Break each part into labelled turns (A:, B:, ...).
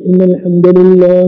A: إن الحمد لله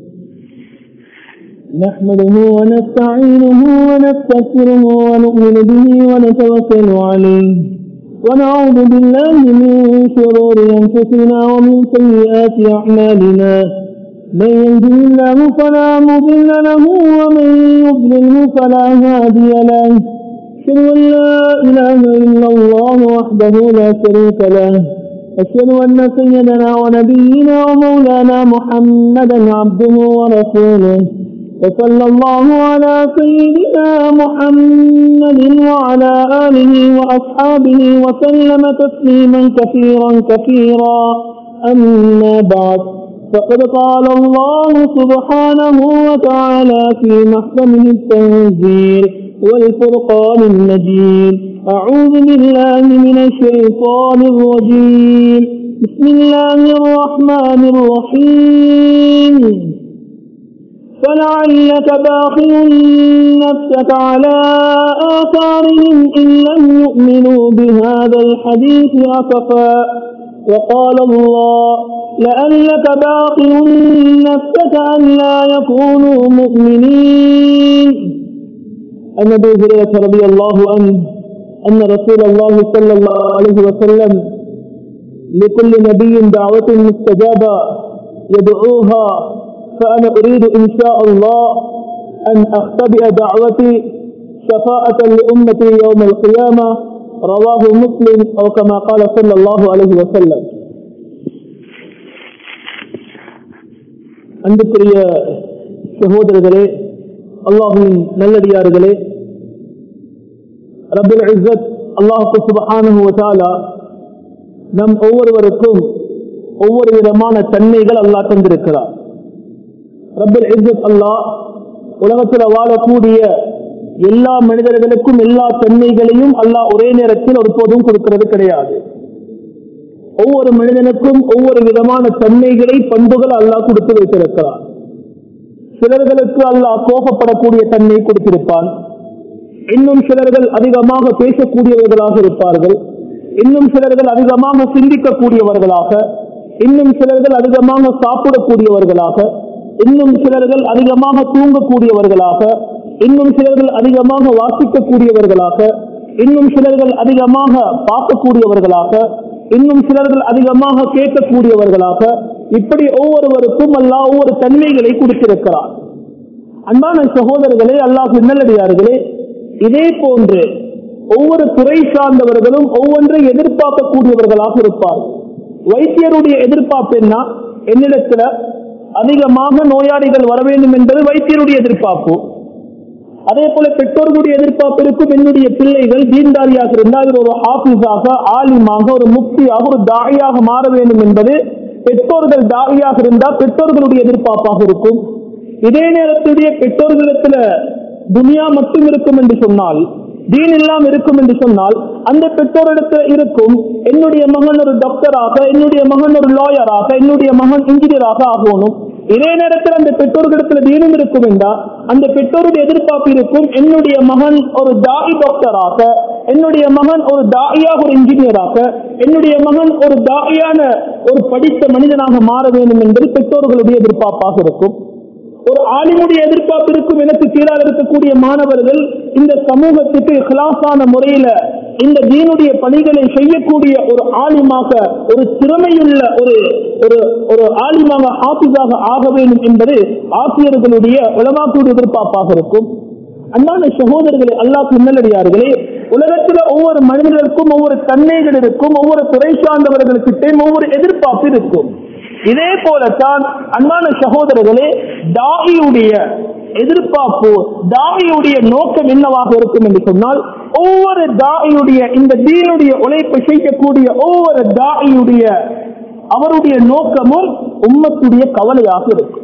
A: نحمده ونستعينه ونستغفره ونؤمن به ونتوكل عليه ونعوذ بالله من شرور أنفسنا ومن سيئات أعمالنا من يهده الله فلا مضل له ومن يضلله فلا هادي له أشهد أن لا إله إلا الله وحده لا شريك له أشهد أن سيدنا ونبينا ومولانا محمدا عبده ورسوله وصلى الله على سيدنا محمد وعلى آله وأصحابه وسلم تسليما كثيرا كثيرا أما بعد فقد قال الله سبحانه وتعالى في محكمه التنزيل والفرقان المجيد أعوذ بالله من الشيطان الرجيم بسم الله الرحمن الرحيم فلعلك باخع نفسك على آثارهم إن لم يؤمنوا بهذا الحديث أسفا وقال الله لأنك باطل نفسك أن لا يكونوا مؤمنين عن ابي هريره رضي الله عنه ان رسول الله صلى الله عليه وسلم لكل نبي دعوه مستجابه يدعوها فانا اريد ان شاء الله ان اختبئ دعوتي شفاءة لأمتي يوم القيامة رواه مسلم أو كما قال صلى الله عليه وسلم அன்புக்குரிய சகோதரர்களே அல்லாஹுவின் நல்லடியார்களே ரபுல் இஸ்ஸத் அல்லாஹு சுபஹானஹு வதஆலா நம் ஒவ்வொருவருக்கும் ஒவ்வொரு விதமான தன்மைகள் அல்லாஹ் தந்திருக்கிறார் ரபுல் இஸ்ஸத் அல்லாஹ் உலகத்தில் வாழக்கூடிய எல்லா மனிதர்களுக்கும் எல்லா தன்மைகளையும் அல்லாஹ் ஒரே நேரத்தில் ஒருபோதும் கொடுக்கிறது கிடையாது ஒவ்வொரு மனிதனுக்கும் ஒவ்வொரு விதமான தன்மைகளை பண்புகள் அல்லாஹ் கொடுத்து வைத்திருக்கிறார் சிலர்களுக்கு அல்லாஹ் கோபப்படக்கூடிய தன்மை கொடுத்திருப்பான் இன்னும் சிலர்கள் அதிகமாக பேசக்கூடியவர்களாக இருப்பார்கள் இன்னும் சிலர்கள் அதிகமாக சிந்திக்கக்கூடியவர்களாக இன்னும் சிலர்கள் அதிகமாக சாப்பிடக்கூடியவர்களாக இன்னும் சிலர்கள் அதிகமாக தூங்கக்கூடியவர்களாக இன்னும் சிலர்கள் அதிகமாக வாசிக்கக்கூடியவர்களாக இன்னும் சிலர்கள் அதிகமாக பார்க்கக்கூடியவர்களாக இன்னும் சிலர்கள் அதிகமாக கேட்கக்கூடியவர்களாக இப்படி ஒவ்வொருவருக்கும் அல்லாஹ் ஒவ்வொரு தன்மைகளை கொடுத்திருக்கிறார் அன்பான சகோதரர்களே அல்லாஹ் நல்லடியார்களே இதே போன்று ஒவ்வொரு துறை சார்ந்தவர்களும் ஒவ்வொன்றை எதிர்பார்க்கக்கூடியவர்களாக இருப்பார் வைத்தியருடைய எதிர்பார்ப்பு என்ன என்னிடத்துல அதிகமாக நோயாளிகள் வர வேண்டும் என்பது வைத்தியருடைய எதிர்பார்ப்பு அதே போல பெற்றோர்களுடைய எதிர்பார்ப்பு இருக்கும் என்னுடைய பிள்ளைகள் தீன்தாரியாக இருந்தால் ஒரு ஆபீஸாக ஆலிமாக ஒரு முக்தியாக ஒரு தாயாக மாற வேண்டும் என்பது பெற்றோர்கள் தாயாக இருந்தால் பெற்றோர்களுடைய எதிர்பார்ப்பாக இருக்கும் இதே நேரத்துடைய பெற்றோர்களிடத்துல துனியா மட்டும் இருக்கும் என்று சொன்னால் தீன் எல்லாம் இருக்கும் என்று சொன்னால் அந்த பெற்றோரிடத்தில் இருக்கும் என்னுடைய மகன் ஒரு டாக்டராக என்னுடைய மகன் ஒரு லாயராக என்னுடைய மகன் இன்ஜினியராக ஆகணும் இதே நேரத்தில் அந்த பெற்றோர்களிடத்தில் தீனும் இருக்கும் என்றா அந்த பெற்றோருடைய எதிர்பார்ப்பு இருக்கும் என்னுடைய மகன் ஒரு தாய் டாக்டராக என்னுடைய மகன் ஒரு தாயாக ஒரு இன்ஜினியராக என்னுடைய மகன் ஒரு தாயான ஒரு படித்த மனிதனாக மாற வேண்டும் என்பது பெற்றோர்களுடைய எதிர்பார்ப்பாக இருக்கும் ஒரு ஆலிமுடைய எதிர்பார்ப்பு இருக்கும் எனக்கு கீழாக இருக்கக்கூடிய மாணவர்கள் இந்த சமூகத்துக்கு கிளாஸான முறையில இந்த தீனுடைய பணிகளை செய்யக்கூடிய ஒரு ஆலிமாக ஒரு திறமையுள்ள ஒரு ஒரு ஒரு ஆலிமாக ஆபிஸாக ஆக வேண்டும் என்பது ஆசிரியர்களுடைய உலமாக்குடைய எதிர்பார்ப்பாக இருக்கும் அன்பான சகோதரர்களே அல்லாஹ் நல்லடியார்களே உலகத்தில் ஒவ்வொரு மனிதர்களுக்கும் ஒவ்வொரு தன்மைகள் இருக்கும் ஒவ்வொரு துறை சார்ந்தவர்களுக்கிட்டே ஒவ்வொரு எதிர்பார்ப்பு இருக்கும் இதே போலத்தான் அன்பான சகோதரர்களே தாகியுடைய எதிர்பார்ப்பு தாகியுடைய நோக்கம் என்னவாக இருக்கும் என்று சொன்னால் ஒவ்வொரு தாகியுடைய இந்த தீனுடைய உழைப்பை செய்யக்கூடிய ஒவ்வொரு தாகியுடைய அவருடைய நோக்கமும் உம்மத்துடைய கவலையாக இருக்கும்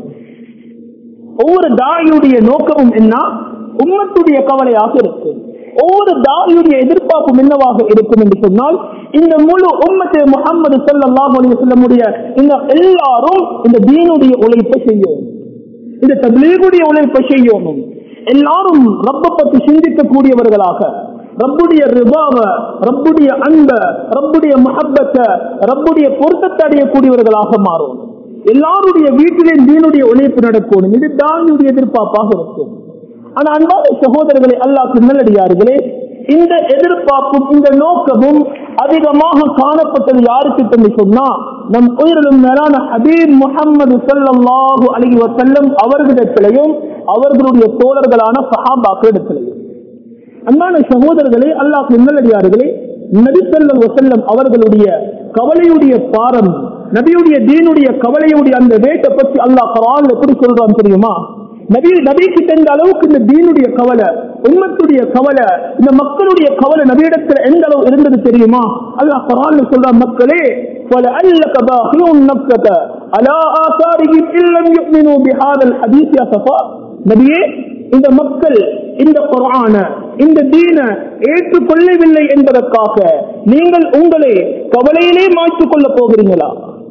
A: ஒவ்வொரு தாயுடைய நோக்கமும் என்ன உம்மத்துடைய கவலையாக இருக்கும் ஒவ்வொரு தாயுடைய எதிர்பார்ப்பும் என்னவாக இருக்கும் என்று சொன்னால் இந்த முழு உம்மத்து முகமது சல்லாஹ் செல்லமுடைய இந்த எல்லாரும் இந்த தீனுடைய உழைப்பை செய்யணும் இந்த தபிலீகுடைய உழைப்பை செய்யணும் எல்லாரும் ரப்ப பத்தி சிந்திக்கக்கூடியவர்களாக ரப்புடைய ரிபாவ ரப்புடைய அன்ப ரப்புடைய மஹப்பத்தை ரப்புடைய பொருத்தத்தை அடையக்கூடியவர்களாக மாறும் எல்லாருடைய வீட்டிலே தீனுடைய உழைப்பு நடக்கணும் இது தானியுடைய எதிர்பார்ப்பாக இருக்கும் ஆனா அன்பான சகோதரர்களை அல்லாஹ் நல்லடியார்களே இந்த எதிர்பார்ப்பும் இந்த நோக்கமும் அதிகமாக காணப்பட்டது யாருக்கு என்று சொன்னா நம் உயிரிலும் மேலான ஹபீப் முகமது சல்லாஹூ அலி வசல்லம் அவர்களிடத்திலையும் அவர்களுடைய தோழர்களான சஹாபாக்களிடத்திலையும் அன்பான சகோதரர்களே அல்லாஹ் நல்லடியார்களே நபி ஸல்லல்லாஹு அலைஹி வஸல்லம் அவர்களுடைய கவலையுடைய பாரம் நபியுடைய தீனுடைய கவலையுடைய அந்த வேட்டை பற்றி அல்லாஹ் குர்ஆன்ல எப்படி சொல்றான் தெரியுமா நபி நபிக்கு தெரிந்த அளவுக்கு இந்த தீனுடைய கவலை உம்மத்துடைய கவலை இந்த மக்களுடைய கவலை நபியிடத்தில் எந்த அளவு இருந்தது தெரியுமா அல்லாஹ் குர்ஆன்ல சொல்றான் மக்களே فلعلك باخع نفسك على آثارهم إن لم يؤمنوا بهذا الحديث يا صفاء நபியே இந்த மக்கள் இந்த குரான இந்த தீன ஏற்றுக்கொள்ளவில்லை என்பதற்காக நீங்கள் உங்களை கவலையிலே மாற்றிக் கொள்ளப் போகிறீங்களா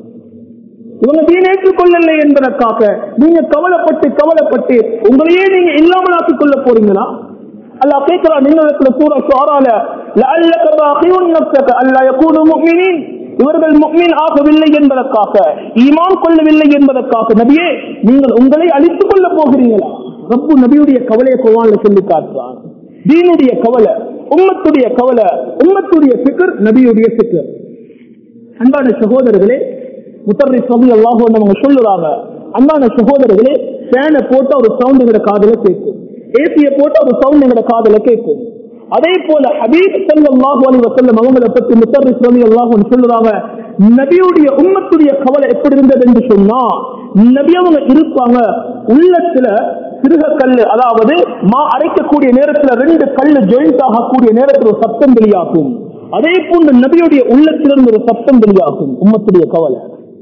A: இவங்க தீன ஏற்றுக்கொள்ளவில்லை என்பதற்காக நீங்க கவலைப்பட்டு கவலைப்பட்டு உங்களையே நீங்க இல்லாமல் ஆக்கிக் கொள்ள போறீங்களா அல்லாஹ் கேட்கிறா நீங்க சூரா ஷுஆரால லஅல்லக பாகியுன் நஃப்ஸக அல்லா யகூனு முஃமினீன் இவர்கள் முக்மீன் ஆகவில்லை என்பதற்காக ஈமான் கொள்ளவில்லை என்பதற்காக நபியே நீங்கள் உங்களை அழித்துக் கொள்ள போகிறீங்களா ரப்பு நபியுடைய கவலையை குர்ஆன்ல சொல்லி காட்டுறான் தீனுடைய கவலை உம்மத்துடைய கவலை உம்மத்துடைய ஃபிக்ர் நபியுடைய ஃபிக்ர் அன்பான சகோதரர்களே முத்தர்ரி சபி அல்லாஹ் அவங்க சொல்லுறாங்க அன்பான சகோதரர்களே ஃபேனை போட்டு ஒரு சவுண்ட் எங்கட காதுல கேட்கும் ஏசிய போட்டு ஒரு சவுண்ட் எங்கட காதுல கேட்கும் அதே போல ஹபீப் ஸல்லல்லாஹு அலைஹி வஸல்லம் அவங்களை பற்றி முத்தர்ரி சபி அல்லாஹ் சொல்லுறாங்க நபியுடைய உம்மத்துடைய கவலை எப்படி இருந்தது என்று சொன்னா நபி அவங்க இருப்பாங்க உள்ளத்துல சிறுக கல்லு அதாவது மா அரைக்கக்கூடிய நேரத்துல ரெண்டு கல்லு ஜாயிண்ட் ஆகக்கூடிய நேரத்தில் ஒரு சத்தம் வெளியாகும் அதே போன்று நபியுடைய உள்ளத்திலிருந்து ஒரு சத்தம் வெளியாகும் உம்மத்துடைய கவலை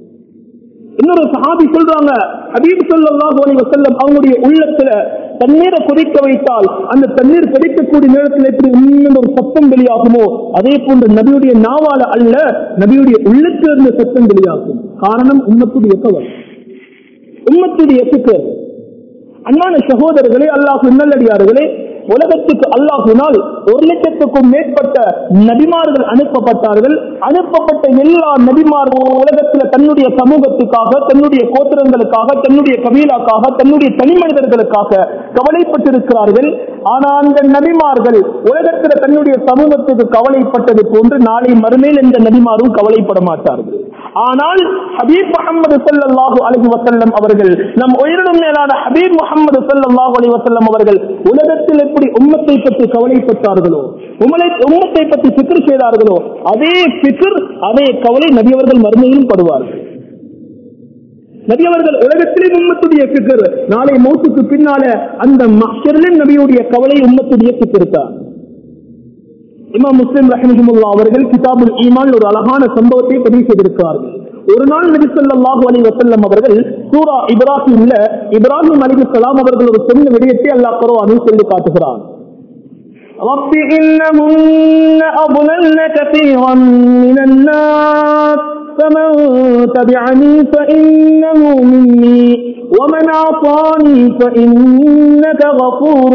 A: இன்னொரு சஹாபி சொல்றாங்க ஹபீப் ஸல்லல்லாஹு அலைஹி வஸல்லம் அவங்களுடைய உள்ளத்துல தண்ணீரை கொதிக்க வைத்தால் அந்த தண்ணீர் கொதிக்கக்கூடிய நேரத்தில் எப்படி உண்மையான ஒரு சத்தம் வெளியாகுமோ அதே போன்று நபியுடைய நாவால அல்ல நபியுடைய உள்ளத்திலிருந்து சத்தம் வெளியாகும் காரணம் உம்மத்துடைய கவலை உம்மத்துடைய சிக்கல் அன்பான சகோதரர்களே அல்லாஹ் நல்லடியார்களே உலகத்துக்கு அல்லாஹினால் ஒரு லட்சத்துக்கும் மேற்பட்ட நபிமார்கள் அனுப்பப்பட்டார்கள் அனுப்பப்பட்ட எல்லா நபிமார்கள் உலகத்தில் தன்னுடைய சமூகத்துக்காக தன்னுடைய கோத்திரங்களுக்காக தன்னுடைய கபீலாக்காக தன்னுடைய தனி மனிதர்களுக்காக கவலைப்பட்டிருக்கிறார்கள் ஆனா அந்த நபிமார்கள் உலகத்தில் தன்னுடைய சமூகத்துக்கு கவலைப்பட்டது போன்று நாளை மறுமையில் எந்த நபிமாரும் கவலைப்பட மாட்டார்கள் ஆனால் ஹபீப் முகமது சல்லாஹூ அலஹி வசல்லம் அவர்கள் நம் உயிரினும் மேலான ஹபீப் முகமது சல்லாஹூ அலி வசல்லம் அவர்கள் உலகத்தில் எப்படி உம்மத்தை பற்றி கவலைப்பட்டார்களோ உமலை உம்மத்தை பற்றி பிக்கர் செய்தார்களோ அதே பிக்கர் அதே கவலை நபியவர்கள் மறுமையிலும் படுவார்கள் நபியவர்கள் உலகத்திலே உம்மத்துடைய பிக்கர் நாளை மௌத்துக்கு பின்னால அந்த மஷரிலும் நபியுடைய கவலை உம்மத்துடைய பிக்கர் தான் இமாம் முஸ்லிம் ரஹிமஹுல்லா அவர்கள் கிதாபுல் ஈமான் ஒரு அழகான சம்பவத்தை பதிவு செய்திருக்கிறார்கள் ஒரு நாள் நபி ஸல்லல்லாஹு அலைஹி வஸல்லம் அவர்கள் சூரா இப்ராஹிம்ல இப்ராஹிம் அலைஹிஸ்ஸலாம் அவர்கள் ஒரு சொன்ன விடயத்தை அல்லாஹ் குர்ஆனில் சொல்லி காட்டுகிறான்
B: رب إنهن أضللن كثيرا من الناس فمن تبعني فإنه مني ومن عصاني فإنك غفور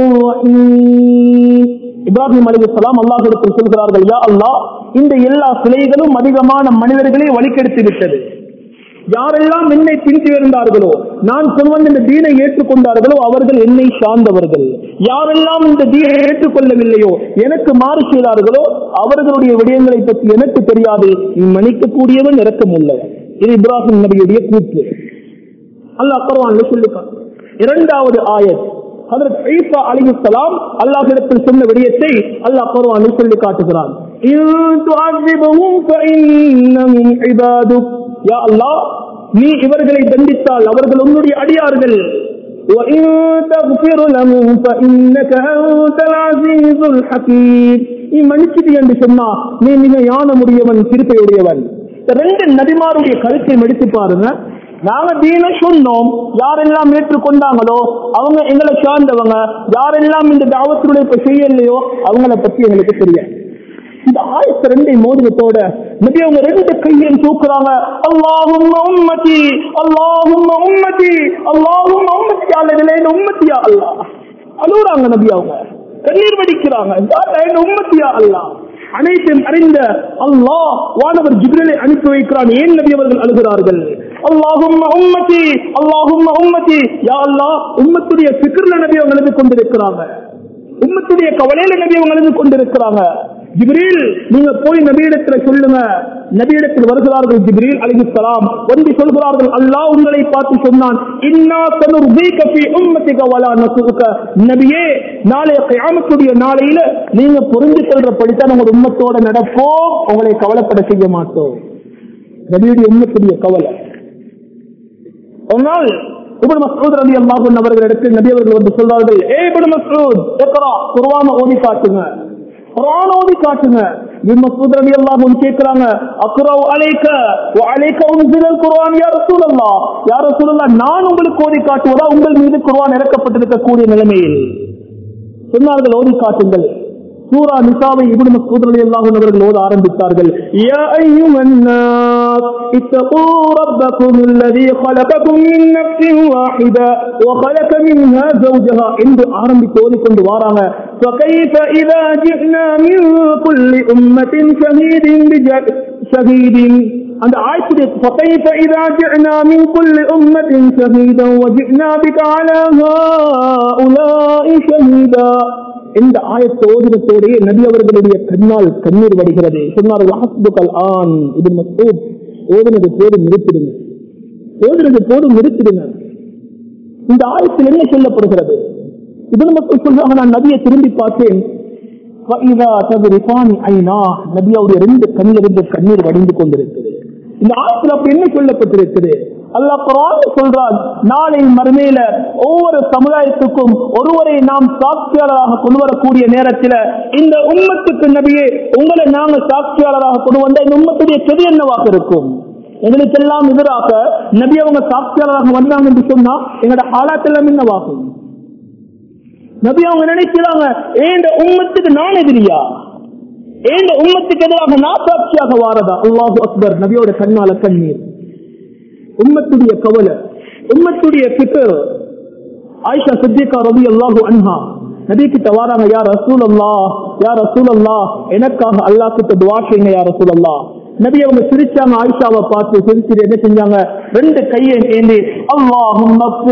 B: رحيم
A: இப்ராஹிம் அலிசலாம் அல்லாஹிடத்தில் சொல்கிறார்கள் யா அல்லாஹ் இந்த எல்லா சிலைகளும் அதிகமான மனிதர்களை வழிகெடுத்து விட்டது யாரெல்லாம் என்னை பின்தேர்ந்தார்களோ நான் சொல்வந்த இந்த தீனை ஏற்றுக்கொண்டார்களோ அவர்கள் என்னை சார்ந்தவர்கள் யாரெல்லாம் இந்த தீனை ஏற்றுக்கொள்ளவில்லையோ எனக்கு மாறு செய்தார்களோ அவர்களுடைய விடயங்களை பற்றி எனக்கு தெரியாது நீ மன்னிக்கக்கூடியவன் இறக்கம் உள்ளவன் இது இப்ராஹிம் நபியுடைய கூற்று அல்லாஹ் குர்ஆன்ல சொல்லிக்கான் இரண்டாவது ஆயத் ஹதரத் ஈசா அலைஹிஸ்ஸலாம் அல்லாஹ்விடத்தில் சொன்ன விடயத்தை அல்லாஹ் குர்ஆனில் சொல்லி காட்டுகிறான்
B: إن تعذبهم فإنهم عبادك
A: யா அல்லாஹ் நீ இவர்களை தண்டித்தால் அவர்கள் உன்னுடைய அடியார்கள்
B: وإن تغفر لهم فإنك أنت العزيز الحكيم
A: நீ மன்னிச்சிட்டு என்று சொன்னா நீ மிக யான முடியவன் திருப்பையுடையவன் இந்த ரெண்டு நபிமாருடைய கருத்தை மடித்து பாருங்க நாங்க தீன சொன்னோம் யாரெல்லாம் ஏற்றுக்கொண்டாங்களோ அவங்க எங்களை சார்ந்தவங்க யாரெல்லாம் இந்த தாவத்தினுடைய இப்ப செய்யலையோ அவங்கள பத்தி எங்களுக்கு தெரியாது இந்த ஆயத்த ரெண்டை மோதிரத்தோட நபி அவங்க ரெண்டு கையையும் தூக்குறாங்க அல்லாஹும் உம்மதி அல்லாஹும் உம்மதி அல்லாஹும் உம்மதி அல்ல உம்மத்தியா அல்லாஹ் அழுகுறாங்க நபி அவங்க கண்ணீர் வடிக்கிறாங்க என் உம்மத்தியா அல்லாஹ் அனைத்தையும் அறிந்த அல்லாஹ் வானவர் ஜிப்ரலை அனுப்பி வைக்கிறான் ஏன் நபி அவர்கள் அழுகிறார்கள் அல்லாஹும் உம்மத்தி அல்லாஹும் உம்மத்தி யா அல்லாஹ் உம்மத்துடைய பிக்ர்ல நபி அவங்க எழுதி கொண்டிருக்கிறாங்க உம்மத்துடைய கவலையில நபி அவங்க எழுதி கொண்டிருக்கிறாங்க ஜிப்ரீல் நீங்க போய் நபியிடத்துல சொல்லுங்க நபியிடத்தில் வருகிறார்கள் ஜிப்ரீல் அலிஹிஸ்ஸலாம் வந்து சொல்கிறார்கள் அல்லாஹ் உங்களை பார்த்து சொன்னான் இன்னா தனுர்தீக ஃபீ உம்மத்திக வலா நசுக நபியே நாளைய கியாமத்துடைய நாளையில நீங்க புரிந்து கொள்றபடித்தான் உங்க உம்மத்தோட நடப்போம் உங்களை கவலைப்பட செய்ய மாட்டோம் நபியுடைய உம்மத்துடைய கவலை ஒரு நாள் இப்னு மஸ்ஊத் ரலியல்லாஹு அன்ஹு அவர்களிடத்தில் நபி அவர்கள் வந்து சொல்றார்கள் ஏ இப்னு மஸ்ஊத் இக்ரா குர்ஆனை ஓதி காட்டுங்க குர்ஆன் ஓதி காட்டுங்க இப்னு மஸ்ஊத் ரலியல்லாஹு அன்ஹு கேக்குறாங்க அக்ரவு அலைக வ அலைக உன்சிலல் குர்ஆன் யா ரசூலல்லாஹ் யா ரசூலல்லாஹ் நான் உங்களுக்கு ஓதி காட்டுவதா உங்கள் மீது குர்ஆன் இறக்கப்பட்டிருக்கக்கூடிய நிலைமையில் சொன்னார்கள் ஓதி காட்டுங்கள் சூரா நிசாவை இப்னு மஸ்ஊத் ரலியல்லாஹு அன்ஹு அவர்கள் ஓத ஆரம்பித்தார்கள் யா அய்யுஹன் நாஸ் இத்தகூ ரப்பக்கும் الذي خلقكم من نفس واحدة وخلق منها زوجها என்று ஆரம்பித்து ஓதிக்கொண்டு வாராங்க فكيف إذا جئنا من كل أمة شهيد بج- شهيد அந்த ஆயத்துடைய فكيف إذا جئنا من كل أمة شهيدا وجئنا بك على هؤلاء شهيدا இந்த ஆயத்தை ஓதினத்தோடைய நபி அவர்களுடைய கண்ணால் கண்ணீர் வடிகிறது சொன்னார்கள் ஹஸ்புகல் ஆன் இது மசூத் ஓதுனது போதும் நிறுத்திடுங்க ஓதுனது போதும் நிறுத்திடுங்க இந்த ஆயத்தில் என்ன சொல்லப்படுகிறது இதில் மக்கள் சொல்றாங்க நான் நபியை திரும்பி பார்த்தேன் فَإِذَا تَذْرِفَانِ عَيْنَاهُ நபியாவுடைய ரெண்டு கண்ணிலிருந்து கண்ணீர் வடிந்து கொண்டிருக்கிறது இந்த ஆயத்தில் அப்படி என்ன சொல்லப்பட்டிருக்கிறது அல்லாஹ் குர்ஆன் சொல்றான் நாளை மறுமையில ஒவ்வொரு சமுதாயத்துக்கும் ஒருவரை நாம் சாட்சியாளராக கொண்டு வரக்கூடிய நேரத்தில் இந்த உம்மத்துக்கு நபியே உங்களை நாங்க சாட்சியாளராக கொண்டு வந்த இந்த உம்மத்துடைய செடி என்னவாக இருக்கும் எங்களுக்கெல்லாம் எதிராக நபி அவங்க சாட்சியாளராக வந்தாங்க என்று சொன்னா எங்களோட ஆளாத்தெல்லாம் என்னவாகும் நபி அவங்க நினைக்கிறாங்க ஏண்ட உம்மத்துக்கு நான் எதிரியா ஏண்ட உம்மத்துக்கு எதிராக நான் சாட்சியாக வாரதா அல்லாஹு அக்பர் நபியோட கண்ணால கண்ணீர் உம்மத்துடைய கவலை உம்மத்துடைய பித்தர் ஆயிஷா சித்திகா ரவி அல்லாஹு அன்ஹா நபி கிட்ட வாராங்க யார் ரசூல் அல்லா யார் ரசூல் அல்லா எனக்காக அல்லாஹ் கிட்ட துவா செய்யுங்க யார் ரசூல் அல்லா நபி அவங்க சிரிச்சாங்க ஆயிஷாவை பார்த்து சிரிச்சு என்ன செஞ்சாங்க ரெண்டு கையை ஏந்தி அல்லாஹும்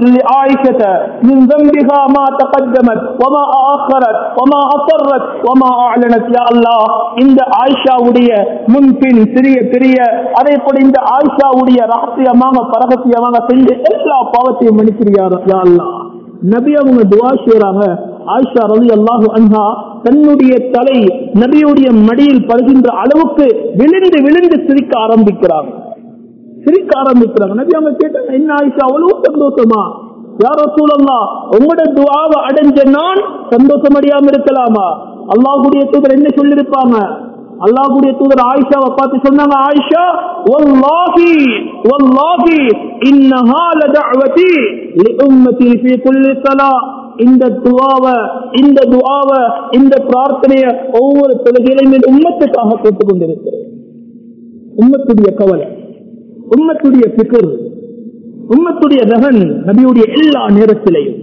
A: ஆயிஷத من ذنبها ما تقدمت وما آخرت وما أسرت وما أعلنت يا الله இந்த ஆயிஷாவுடைய முன்பின் சிறிய பெரிய அதே போல இந்த ஆயிஷாவுடைய ரகசியமாக பரகசியமாக செஞ்சு எல்லா பாவத்தையும் மன்னிக்கிறியார் யா அல்லாஹ் நபி அவங்க துவா செய்யறாங்க ஆயிஷா ரவி அல்லாஹு அன்ஹா தன்னுடைய தலை நபியுடைய மடியில் படுகின்ற அளவுக்கு விழுந்து விழுந்து சிரிக்க ஆரம்பிக்கிறாங்க சிரிக்க ஆரம்பிக்கிறாங்க நபி அவங்க கேட்டாங்க என்ன ஆயிஷா அவ்வளவு சந்தோஷமா யாரோ சூழல்லா உங்களோட துவாவை அடைஞ்ச நான் சந்தோஷம் அடையாம இருக்கலாமா அல்லாஹுடைய தூதர் என்ன சொல்லிருப்பாங்க அல்லாஹுடைய தூதர் ஆயிஷாவை பார்த்து சொன்னாங்க ஆயிஷா வல்லாஹி வல்லாஹி இன்னஹா லதஅவதி லிஉம்மதி ஃபீ குல்லி ஸலா இந்த துவாவ இந்த துவாவ இந்த பிரார்த்தனைய ஒவ்வொரு தொழுகையிலும் என் உம்மத்துக்காக கேட்டுக் கொண்டிருக்கிறேன் உம்மத்துடைய கவலை உம்மத்துடைய பிக்கர் உம்மத்துடைய ரகன் நபியுடைய எல்லா நேரத்திலையும்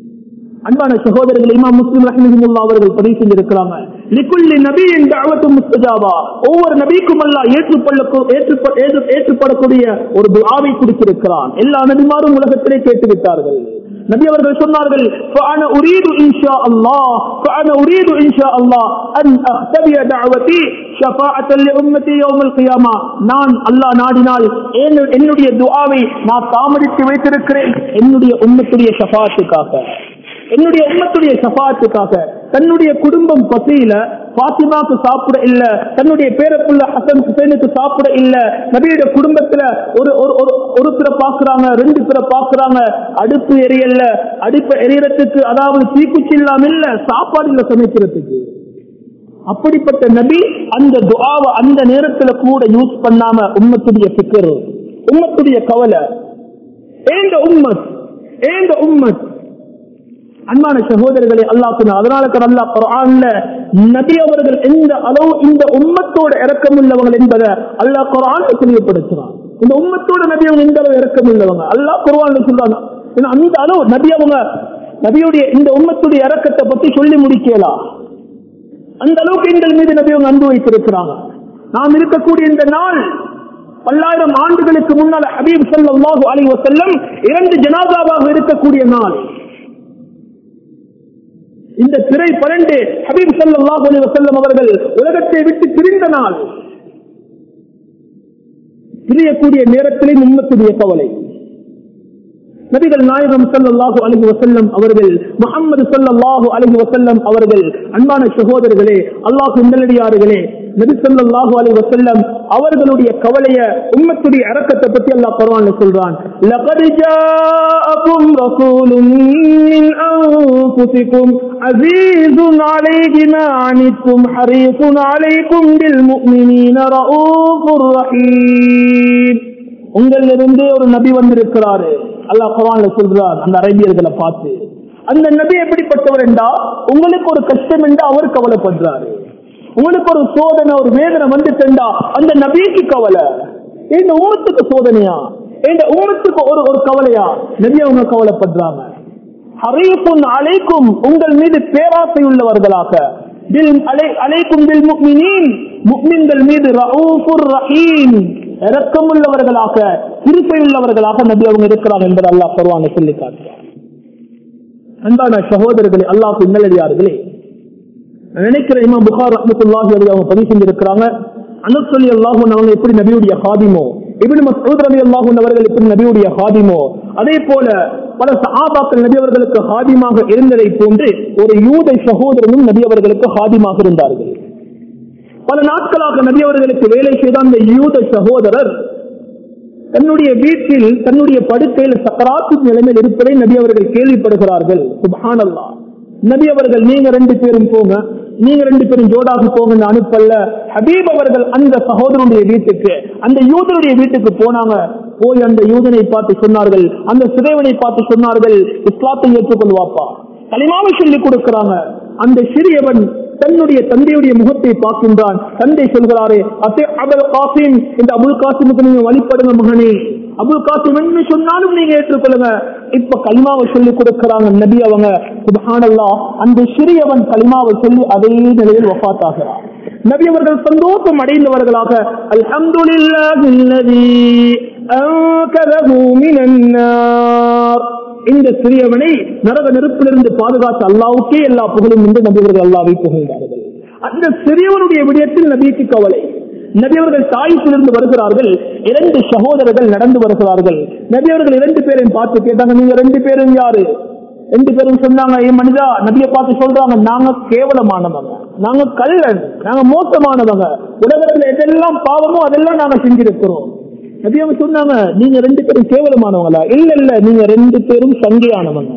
A: அன்பான சகோதரர்கள் இமாம் முஸ்லிம் ரஹிமஹுல்லா அவர்கள் பதிவு செஞ்சிருக்கிறாங்க லிக்குல்லி நபியின் தஅவத்து முஸ்தஜாபா ஒவ்வொரு நபிக்கும் அல்லாஹ் ஏற்றுக்கொள்ள ஏற்றுப்ப- ஏற்று- ஏற்றுப்படக்கூடிய ஒரு துஆவை கொடுத்திருக்கிறான் எல்லா நபிமாரும் உலகத்திலே கேட்டு விட்டார்கள் நபி அவர்கள் சொன்னார்கள் فأنا أريد إن شاء الله فأنا أريد إن شاء الله أن أختبئ دعوتي شفاعة لأمتي يوم القيامة நான் அல்லாஹ் நாடினால் என்னு- என்னுடைய துஆவை நான் தாமதித்து வைத்திருக்கிறேன் என்னுடைய உம்மத்துடைய ஷஃபாத்துக்காக என்னுடைய உம்மத்துடைய சபாத்துக்காக தன்னுடைய குடும்பம் பசியில பாத்திமாக்கு சாப்பிட இல்ல தன்னுடைய பேரப்புள்ள ஹசன் ஹுசைனுக்கு சாப்பிட இல்ல நபியுடைய குடும்பத்துல ஒரு ஒரு ஒரு ஒரு பிற பாக்குறாங்க ரெண்டு பிற பாக்குறாங்க அடுப்பு எரியல்ல அடுப்பு எரியறதுக்கு அதாவது தீக்குச்சி இல்லாம இல்ல சாப்பாடு இல்ல சமைக்கிறதுக்கு அப்படிப்பட்ட நபி அந்த துஆவை அந்த நேரத்துல கூட யூஸ் பண்ணாம உம்மத்துடைய பிக்கர் உம்மத்துடைய கவலை ஏந்த உம்மத் ஏந்த உம்மத் அன்பான சகோதரர்களே அல்லாஹ் சொன்ன அதனால தான் அல்லாஹ் குர்ஆன்ல நபி அவர்கள் எந்த அளவு இந்த உம்மத்தோட இரக்கம் உள்ளவங்க என்பதை அல்லாஹ் குர்ஆன்ல தெளிவுபடுத்துறான் இந்த உம்மத்தோட நபி அவங்க எந்த அளவு இரக்கம் உள்ளவங்க அல்லாஹ் குர்ஆன்ல சொல்றாங்க ஏன்னா அந்த அளவு நபி அவங்க நபியுடைய இந்த உம்மத்துடைய இரக்கத்தை பத்தி சொல்லி முடிக்கலாம் அந்த அளவுக்கு எங்கள் மீது நபி அவங்க அன்பு வைத்திருக்கிறாங்க நாம் இருக்கக்கூடிய இந்த நாள் பல்லாயிரம் ஆண்டுகளுக்கு முன்னால் ஹபீப் ஸல்லல்லாஹு அலைஹி வஸல்லம் இரண்டு ஜனாதாவாக இருக்கக்கூடிய நாள் இந்த திரை பரண்டு ஹபீப் ஸல்லல்லாஹு அலைஹி வஸல்லம் அவர்கள் உலகத்தை விட்டு பிரிந்த நாள் பிரியக்கூடிய நேரத்திலே உம்மத்துடைய கவலை நபிகள் நாயகம் ஸல்லல்லாஹு அலைஹி வஸல்லம் அவர்கள் முஹம்மது ஸல்லல்லாஹு அலைஹி வஸல்லம் அவர்கள் அன்பான சகோதரர்களே அல்லாஹ் நல்லடியார்களே நபி ஸல்லல்லாஹு அலைஹி வஸல்லம் அவர்களுடைய கவலைய உம்மத்துடைய இரக்கத்தை பத்தி அல்லாஹ் குர்ஆன்ல சொல்றான் லகத் ஜாஅக்கும் ரசூலுன் மின் அன்ஃபுசிக்கும் அஸீஸுன் அலைஹி மா அனித்தும் ஹரீஸுன் அலைக்கும் பில் முஃமினீன ரഊഫுர் ரஹீம் உங்களிலிருந்து ஒரு நபி வந்திருக்கிறாரு அல்லாஹ் குர்ஆன்ல சொல்றார் அந்த அரேபியர்களை பார்த்து அந்த நபி எப்படிப்பட்டவர் என்றா உங்களுக்கு ஒரு கஷ்டம் என்றா அவர் கவலைப்படுறாரு உங்களுக்கு ஒரு சோதனை ஒரு வேதனை வந்துட்டா அந்த நபிக்கு கவலை இந்த உம்மத்துக்கு சோதனையா இந்த உம்மத்துக்கு ஒரு ஒரு கவலையா நபி அவங்க கவலைப்படுறாங்க ஹரீஃபுன் அலைக்கும் உங்கள் மீது பேராசை உள்ளவர்களாக பில் அலை அலைக்கும் பில் முக்மினீன் முக்மின்கள் மீது ரഊஃபுர் ரஹீம் இரக்கம் உள்ளவர்களாக திருப்பை உள்ளவர்களாக நபி அவங்க இருக்கிறார் என்பது அல்லாஹ் பருவான சொல்லி காட்டுறார் அன்பான சகோதரர்களே அல்லாஹ் நல்லடியார்களே நான் நினைக்கிறேன் இமாம் புகார் ரஹ்மத்துல்லாஹி அலைஹி அவங்க பதிவு செஞ்சிருக்கிறாங்க அனஸ் சொல்லி அல்லாஹூன் அவங்க எப்படி நபியுடைய ஹாதிமோ இப்னு மஸ்ஊத் ரலி அல்லாஹூன் அவர்கள் எப்படி நபியுடைய ஹாதிமோ அதே போல பல சஹாபாக்கள் நபி அவர்களுக்கு ஹாதிமாக இருந்ததை போன்று ஒரு யூத சகோதரனும் நபி அவர்களுக்கு ஹாதிமாக இருந்தார்கள் பல நாட்களாக நபி அவர்களுக்கு வேலை செய்த அந்த யூத சகோதரர் தன்னுடைய வீட்டில் தன்னுடைய படுக்கையில் சக்கராத்து நிலைமையில் இருப்பதை நபி அவர்கள் கேள்விப்படுகிறார்கள் சுபஹானல்லா நபி அவர்கள் நீங்க ரெண்டு பேரும் போங்க நீங்க ரெண்டு பேரும் ஜோடாக போங்க அனுப்பல்ல ஹபீப் அவர்கள் அந்த சகோதரனுடைய வீட்டுக்கு அந்த யூதனுடைய வீட்டுக்கு போனாங்க போய் அந்த யூதனை பார்த்து சொன்னார்கள் அந்த சிறைவனை பார்த்து சொன்னார்கள் இஸ்லாத்தை ஏற்றுக்கொள்வாப்பா களிமாவை சொல்லி கொடுக்கிறாங்க அந்த சிறியவன் தன்னுடைய தந்தையுடைய முகத்தை பார்க்கின்றான் தந்தை சொல்கிறாரே அத்தே அபுல் காசிம் இந்த அபுல் காசிமுக்கு நீங்க வழிபடுங்க மகனே அபுல் காசிம் என்ன சொன்னாலும் நீங்க ஏற்றுக்கொள்ளுங்க இப்ப கலிமாவை சொல்லி கொடுக்கிறாங்க நபி அவங்க சுபஹானல்லா அந்த சிறியவன் கலிமாவை சொல்லி அதே நிலையில் வஃபாத்தாகிறார் நபி அவர்கள் சந்தோஷம் அடைந்தவர்களாக அல்ஹம்துலில்லாஹில்லதி அன்கதஹு மினன் நார் இந்த சிறியவனை நரக நெருப்பிலிருந்து பாதுகாத்த அல்லாவுக்கே எல்லா புகழும் என்று நபிவர்கள் அல்லாவை புகழ்ந்தார்கள் அந்த சிறியவனுடைய விடயத்தில் நபிக்கு கவலை நபியவர்கள் தாய்ப்பிலிருந்து வருகிறார்கள் இரண்டு சகோதரர்கள் நடந்து வருகிறார்கள் நபியவர்கள் இரண்டு பேரையும் பார்த்து கேட்டாங்க நீங்க ரெண்டு பேரும் யாரு ரெண்டு பேரும் சொன்னாங்க ஏ மனிதா நபியை பார்த்து சொல்றாங்க நாங்க கேவலமானவங்க நாங்க கல்லன் நாங்க மோசமானவங்க உலகத்துல எதெல்லாம் பாவமோ அதெல்லாம் நாங்க செஞ்சிருக்கிறோம் நபி அவங்க சொன்னாங்க நீங்க ரெண்டு பேரும் கேவலமானவங்களா இல்ல இல்ல நீங்க ரெண்டு பேரும் சங்கையானவங்க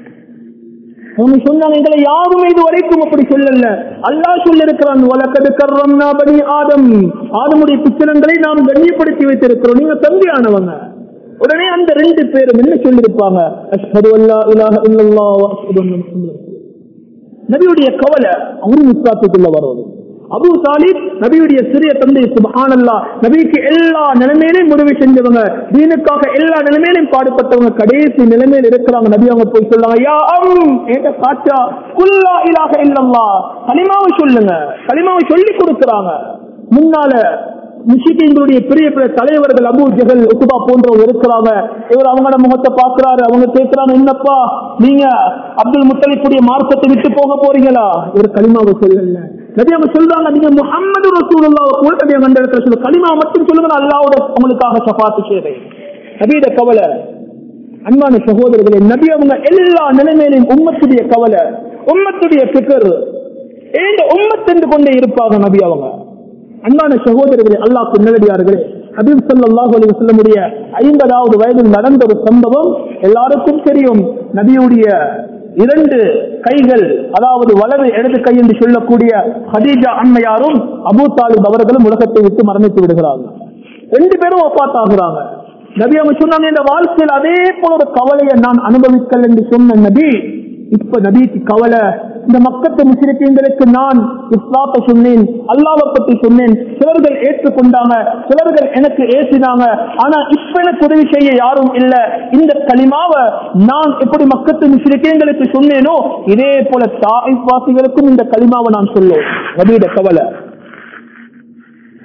A: அவங்க சொன்னாங்க எங்களை யாருமே இது வரைக்கும் அப்படி சொல்லல அல்லாஹ் சொல்லிருக்கிறான் வழக்கது கர்வம்னா பனி ஆதம் ஆதமுடைய புத்தகங்களை நாம் கண்ணியப்படுத்தி வைத்திருக்கிறோம் நீங்க தம்பியானவங்க உடனே அந்த ரெண்டு பேரும் என்ன சொல்லிருப்பாங்க அஷ்ஹது அல்லா இலாஹ இல்லல்லாஹ் வ அஷ்ஹது அன்ன முஹம்மதன் நபியுடைய கவலை அவரும் இஸ்லாத்துக்குள்ள வருவது அபு தாலிப் நபியுடைய சிறிய தந்தை சுபஹானல்லா நபிக்கு எல்லா நிலைமையிலையும் முடிவு செஞ்சவங்க தீனுக்காக எல்லா நிலைமையிலையும் பாடுபட்டவங்க கடைசி நிலைமையில் இருக்கிறாங்க நபி அவங்க போய் சொல்லுவாங்க யா அம் ஏட்ட காச்சா குல்லா இலாக இல்லல்லா களிமாவை சொல்லுங்க களிமாவை சொல்லி கொடுக்கிறாங்க முன்னால முஷிக்கீங்களுடைய பெரிய பெரிய தலைவர்கள் அபு ஜஹல் உக்குபா போன்றவங்க இருக்கிறாங்க இவர் அவங்களோட முகத்தை பாக்குறாரு அவங்க கேட்கிறாங்க என்னப்பா நீங்க அப்துல் முத்தலிப்புடைய மார்க்கத்தை விட்டு போக போறீங்களா இவர் களிமாவை சொல்லல நபி அவங்க சொல்றாங்க நீங்க முகமது ரசூலுல்லாவை கூட நபி அந்த இடத்துல சொல்லுங்க களிமா மட்டும் சொல்லுங்க அல்லாவோட உங்களுக்காக சபாத்து செய்றேன் நபியோட கவலை அன்பான சகோதரர்களே நபி அவங்க எல்லா நிலைமையிலும் உம்மத்துடைய கவலை உம்மத்துடைய பிக்கர் ஏண்ட உம்மத்தென்று கொண்டே இருப்பாங்க நபி அவங்க அன்பான சகோதரர்களே அல்லாஹ் நல்லடியார்களே ஹபீப் ஸல்லல்லாஹு அலைஹி வஸல்லமுடைய ஐம்பதாவது வயதில் நடந்த ஒரு சம்பவம் எல்லாருக்கும் தெரியும் நபியுடைய இரண்டு கைகள் அதாவது வலது இடது கை என்று சொல்லக்கூடிய ஹதீஜா அம்மையாரும் அபூ தாலிப் அவர்களும் உலகத்தை விட்டு மரணித்து விடுகிறார்கள் ரெண்டு பேரும் ஒப்பாத் ஆகுறாங்க நபி அவங்க சொன்னாங்க இந்த வாழ்க்கையில் அதே போல ஒரு கவலையை நான் அனுபவிக்கல் என்று சொன்ன நபி இப்ப நபிக்கு கவலை இந்த மக்கத்து முஸ்லிம்களுக்கு நான் இஸ்லாத்தை சொன்னேன் அல்லாவை பத்தி சொன்னேன் சிலர்கள் ஏற்றுக்கொண்டாங்க சிலர்கள் எனக்கு ஏசினாங்க ஆனா இப்ப எனக்கு உதவி செய்ய யாரும் இல்ல இந்த களிமாவை நான் எப்படி மக்கத்து முஸ்லிம்களுக்கு சொன்னேனோ இதே போல தாய்வாசிகளுக்கும் இந்த களிமாவை நான் சொல்லுவேன் நபியோட கவலை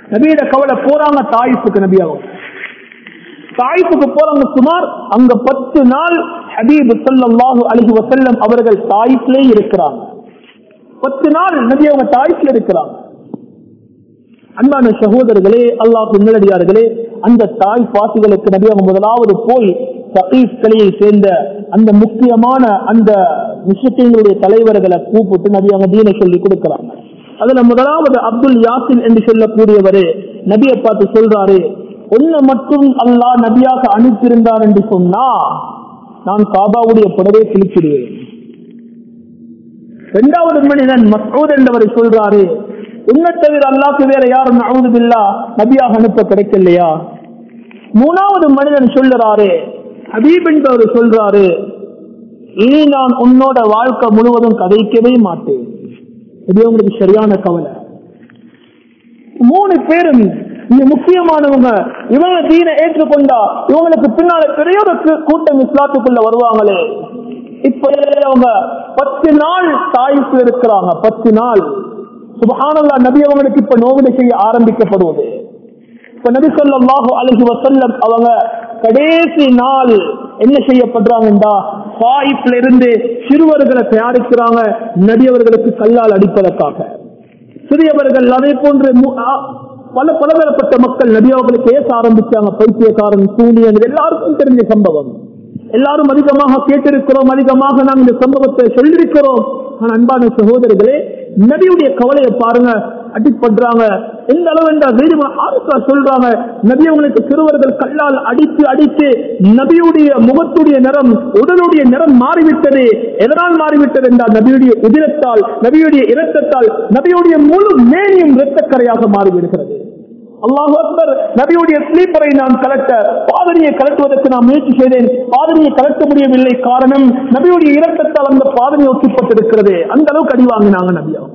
A: நபியோட கவலை போறாங்க தாயிப்புக்கு நபி அவங்க தாயிப்புக்கு போறாங்க சுமார் அங்க பத்து நாள் ஹபீப் ஸல்லல்லாஹு அலைஹி வஸல்லம் அவர்கள் தாயிப்லே இருக்கிறாங்க பத்து நாள் நபி அவங்க தாயிப்ல இருக்கிறாங்க அன்பான சகோதரர்களே அல்லாஹ் நல்லடியார்களே அந்த தாய் பாசிகளுக்கு நபி அவங்க முதலாவது போய் சகீப் கலையை சேர்ந்த அந்த முக்கியமான அந்த முஸ்லிம்களுடைய தலைவர்களை கூப்பிட்டு நபி அவங்க தீனை சொல்லி கொடுக்கிறாங்க அதுல முதலாவது அப்துல் யாசின் என்று சொல்லக்கூடியவரு நபியை பார்த்து சொல்றாரு ஒன்னு மட்டும் அல்லாஹ் நபியாக அனுப்பியிருந்தார் என்று சொன்னா நான் காபாவுடைய புடவை கிழிச்சிடுவேன் இரண்டாவது மனிதன் மசூத் என்றவர் சொல்றாரு உன்னை தவிர அல்லாக்கு வேற யாரும் அவுதுபில்லா நபியாக அனுப்ப கிடைக்கலையா மூணாவது மனிதன் சொல்லுறாரு ஹபீப் என்பவர் சொல்றாரு இனி நான் உன்னோட வாழ்க்கை முழுவதும் கதைக்கவே மாட்டேன் இது உங்களுக்கு சரியான கவலை மூணு பேரும் இங்க முக்கியமானவங்க இவங்க தீனை ஏற்றுக்கொண்டா இவங்களுக்கு பின்னால பெரிய ஒரு கூ- கூட்டம் இஸ்லாத்துக்குள்ள வருவாங்களே இப்ப அவங்க பத்து நாள் தாய்ப்பு இருக்கிறாங்க பத்து நாள் சுபஹானல்லா நபி அவங்களுக்கு இப்ப நோவினை செய்ய ஆரம்பிக்கப்படுவது இப்ப நபி ஸல்லல்லாஹு அலைஹி வஸல்லம் அவங்க கடைசி நாள் என்ன செய்யப்படுறாங்கடா தாயிப்ல இருந்து சிறுவர்களை தயாரிக்கிறாங்க நபி அவர்களுக்கு கல்லால் அடிப்பதற்காக சிறியவர்கள் அதே போன்று மு- ஆ- பல பலதரப்பட்ட மக்கள் நபி அவர்களுக்கு பேச ஆரம்பிச்சாங்க பைத்தியக்காரன் சூனியன் இது எல்லாருக்கும் தெரிஞ்ச சம்பவம் எல்லாரும் அதிகமாக கேட்டிருக்கிறோம் அதிகமாக நாம் இந்த சம்பவத்தை சொல்லியிருக்கிறோம் ஆனா அன்பான சகோதரர்களே நபியுடைய கவலையை பாருங்க அடிப்படுறாங்க எந்த அளவு என்றால் வேறு ஆருக்கா சொல்றாங்க நபி அவங்களுக்கு சிறுவர்கள் கல்லால் அடித்து அடித்து நபியுடைய முகத்துடைய நிறம் உடலுடைய நிறம் மாறிவிட்டது எதனால் மாறிவிட்டது என்றால் நபியுடைய உதிரத்தால் நபியுடைய இரத்தத்தால் நபியுடைய முழு மேனியும் இரத்தக்கரையாக மாறிவிடுகிறது அல்லாஹ் அக்பர் நபியுடைய ஸ்லீப்பரை நான் கலட்ட பாதணியை கலட்டுவதற்கு நான் முயற்சி செய்தேன் பாதணியை கலட்ட முடியவில்லை காரணம் நபியுடைய இரத்தத்தால் அந்த பாதணி ஒட்டிப்பட்டிருக்கிறது அந்த அளவுக்கு அடி வாங்கினாங்க நபி அவங்க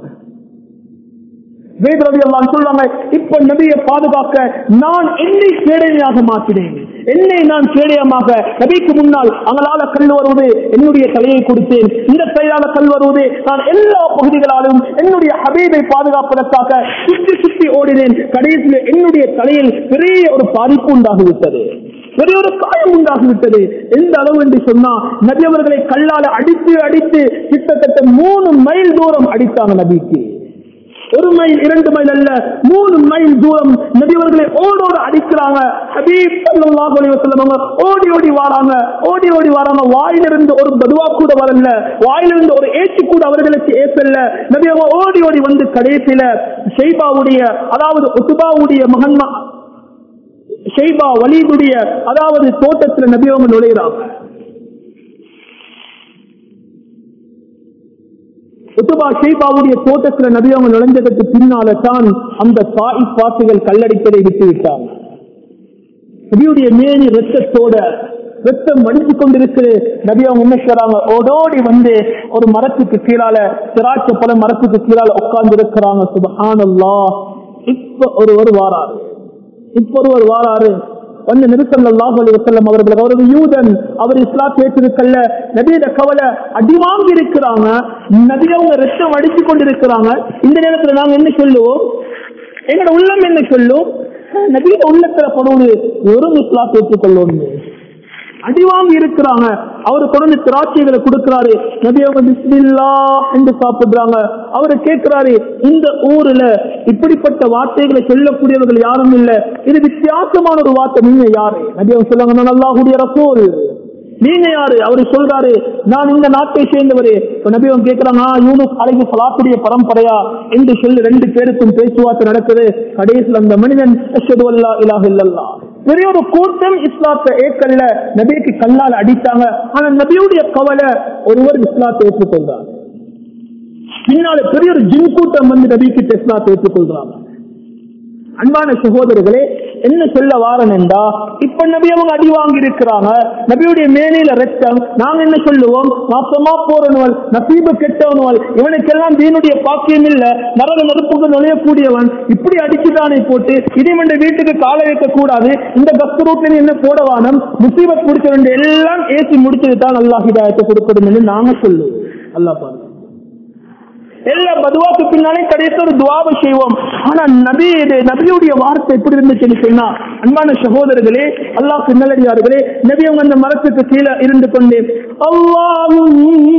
A: வேதரவி எல்லாம் சொல்றாங்க இப்ப நபியை பாதுகாக்க நான் என்னை கேடயமாக மாற்றினேன் என்னை நான் கேடயமாக நபிக்கு முன்னால் அங்களால கல் வருவது என்னுடைய தலையை கொடுத்தேன் இந்த கையால கல் வருவது நான் எல்லா பகுதிகளாலும் என்னுடைய ஹபீபை பாதுகாப்பதற்காக சுற்றி சுற்றி ஓடினேன் கடைசியில் என்னுடைய தலையில் பெரிய ஒரு பாதிப்பு உண்டாகிவிட்டது பெரிய ஒரு காயம் உண்டாகிவிட்டது எந்த அளவு என்று சொன்னா நபி அவர்களை கல்லால அடித்து அடித்து கிட்டத்தட்ட மூணு மைல் தூரம் அடித்தாங்க நபிக்கு ஒரு மைல் இரண்டு மைல் அல்ல மூணு மைல் தூரம் நபிவர்களை ஓடோடு அடிக்கிறாங்க ஹபீப் ஸல்லல்லாஹு அலைஹி வஸல்லம் அவங்க ஓடி ஓடி வராங்க ஓடி ஓடி வராங்க வாயிலிருந்து ஒரு பதுவா கூட வரல வாயிலிருந்து ஒரு ஏச்சு கூட அவர்களுக்கு ஏசல்ல நபி அவங்க ஓடி ஓடி வந்து கடைசியில ஷெய்பாவுடைய அதாவது உத்துபாவுடைய மகன்மா ஷெய்பா வலீதுடைய அதாவது தோட்டத்துல நபி அவங்க நுழைகிறாங்க உத்துபா ஷெய்பாவுடைய தோட்டத்துல நபி அவங்க நுழைஞ்சதுக்கு பின்னால தான் அந்த தாய் பாசுகள் கல்லடிப்பதை விட்டு விட்டாங்க நபியுடைய மேனி ரத்தத்தோட ரத்தம் வடித்து கொண்டிருக்கு நபி அவங்க என்ன செய்றாங்க ஓடோடி வந்து ஒரு மரத்துக்கு கீழால திராட்சை பழ மரத்துக்கு கீழால உட்கார்ந்து இருக்கிறாங்க சுபஹானல்லா இப்ப ஒருவர் வாராரு இப்ப ஒருவர் வாராரு வந்து நிருசல்லாஹு அலைஹி வஸல்லம் அவர்கள் அவர் ஒரு யூதன் அவர் இஸ்லாம் ஏற்றிருக்கல்ல நபியோட கவலை அடி வாங்கி இருக்கிறாங்க நபி அவங்க ரத்தம் அடித்து கொண்டிருக்கிறாங்க இந்த நேரத்துல நாங்க என்ன சொல்லுவோம் எங்களோட உள்ளம் என்ன சொல்லும் நபியோட உள்ளத்துல படுவது வெறும் இஸ்லாம் ஏற்றுக்கொள்ளணும் அடி வாங்கி இருக்கிறாங்க அவரு கொண்டு திராட்சைகளை கொடுக்கிறாரு நபி அவங்க பிஸ்மில்லா என்று சாப்பிடுறாங்க அவரு கேட்கிறாரு இந்த ஊர்ல இப்படிப்பட்ட வார்த்தைகளை சொல்லக்கூடியவர்கள் யாரும் இல்ல இது வித்தியாசமான ஒரு வார்த்தை நீங்க யாரு நபி அவங்க சொல்லுவாங்க நான் அல்லாஹுடைய ரசூல் நீங்க யாரு அவரு சொல்றாரு நான் இந்த நாட்டை சேர்ந்தவரு இப்ப நபி அவங்க கேட்கிறாங்க "ஆ, யூனுஸ் அலைஹி ஸலாத்துடைய பரம்பரையா என்று சொல்லி ரெண்டு பேருக்கும் பேச்சுவார்த்தை நடக்குது கடைசியில் அந்த மனிதன் அஷ்ஹது அல்லா இலாஹ இல்லல்லாஹ் பெரிய ஒரு கூட்டம் இஸ்லாத்தை ஏற்கல்ல நபிக்கு கல்லால் அடித்தாங்க ஆனா நபியுடைய கவலை ஒருவர் இஸ்லாத்தை ஏற்றுக்கொள்றார் பின்னால பெரிய ஒரு ஜின் கூட்டம் வந்து நபிக்கு இஸ்லாத்தை ஏற்றுக்கொள்றாங்க அன்பான சகோதரர்களே என்ன சொல்ல வாரன் என்றா இப்ப நபி அவங்க அடி வாங்கி இருக்கிறாங்க நபியுடைய மேலையில ரத்தம் நாங்க என்ன சொல்லுவோம் நாசமா போறவன் நசீபு கெட்டவனவள் இவனுக்கெல்லாம் தீனுடைய பாக்கியம் இல்ல நரக நெருப்புக்கு நுழையக்கூடியவன் இப்படி அடிச்சுதானே போட்டு இதே மண்ட வீட்டுக்கு காலை வைக்க கூடாது இந்த பஸ் ரூட்ல என்ன போடவானம் முசீபத் முடிச்ச வேண்டிய எல்லாம் ஏசி முடிச்சது தான் அல்லாஹ் ஹிதாயத்தை கொடுக்கணும் என்று நாங்க சொல்லுவோம் அல்லாஹ் பாருங்க எல்லா பதுவாக்கு பின்னாலே கடைசி ஒரு துவாவை செய்வோம் ஆனா நபி இது நபியுடைய வார்த்தை எப்படி இருந்துச்சுன்னு சொன்னா அன்பான சகோதரர்களே அல்லாஹ் நல்லடியார்களே நபி அவங்க அந்த மரத்துக்கு கீழே இருந்து கொண்டு அல்லாஹும்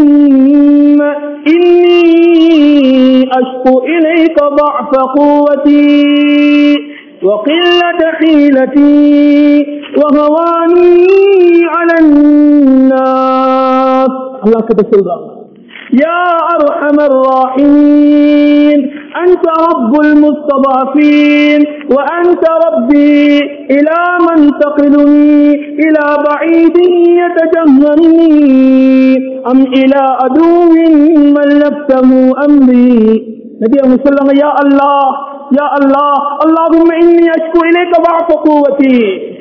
A: இன்னி அஷ்கு இலைக ضعف قوتي وقلة حيلتي وهواني على الناس الله كده சொல்றாங்க يا أرحم الراحمين أنت رب المستضعفين وأنت ربي إلى من تقلني إلى بعيد يتجهرني أم إلى عدو ملكته أمري نبي مسلم يا الله يا الله اللهم إني أشكو إليك ضعف قوتي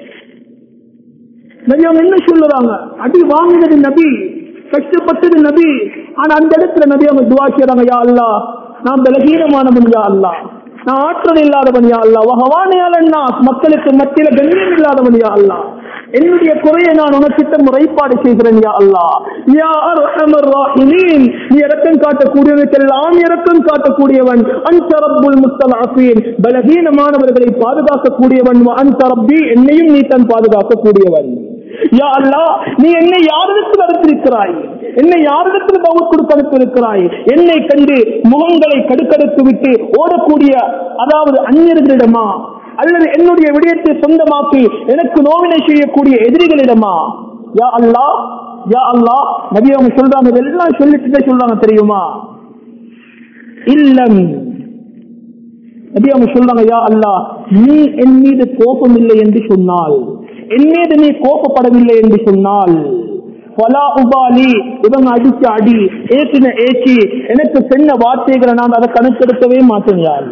A: நபி அவங்க என்ன சொல்லுறாங்க அடி வாங்கினது நபி கஷ்டப்பட்டது நபி ஆனா அந்த இடத்துல நபி அவங்க துவா செய்றாங்க யா அல்லா நான் பலகீனமானவன் யா அல்லா நான் ஆற்றல் இல்லாதவன் யா அல்லா வகவானையால் மக்களுக்கு மத்தியில கண்ணியம் இல்லாதவன் யா அல்லா என்னுடைய குறையை நான் உனக்கிட்ட முறைப்பாடு செய்கிறேன் யா அல்லா யா அர்ஹமர் ராஹிமீன் நீ இரக்கம் காட்டக்கூடியவனுக்கெல்லாம் இரக்கம் காட்டக்கூடியவன் அன்த ரப்புல் முஸ்தலாஃபீன் பலகீனமானவர்களை பாதுகாக்கக்கூடியவன் வ அன்த ரப்பி என்னையும் நீ தன் பாதுகாக்கக்கூடியவன் யா அல்லா நீ என்னை யாரிடத்தில் அனுப்பியிருக்கிறாய் என்னை யாரிடத்தில் பவுத் கொடுத்து அனுப்பியிருக்கிறாய் என்னை கண்டு முகங்களை கடுக்கடுத்து விட்டு ஓடக்கூடிய அதாவது அந்நியர்களிடமா அல்லது என்னுடைய விடயத்தை சொந்தமாக்கி எனக்கு நோவினை செய்யக்கூடிய எதிரிகளிடமா யா அல்லா யா அல்லா நபி அவங்க சொல்றாங்க இதெல்லாம் சொல்லிட்டு சொல்றாங்க தெரியுமா இல்லம் நபி அவங்க சொல்றாங்க யா அல்லா நீ என் மீது கோபம் இல்லை என்று சொன்னால் என் மீது நீ கோபப்படவில்லை என்று சொன்னால் பலா உபாலி இவங்க அடிச்ச அடி ஏற்றின ஏச்சி எனக்கு சென்ன வார்த்தைகளை நான் அதை கணக்கெடுக்கவே மாட்டேன் யார்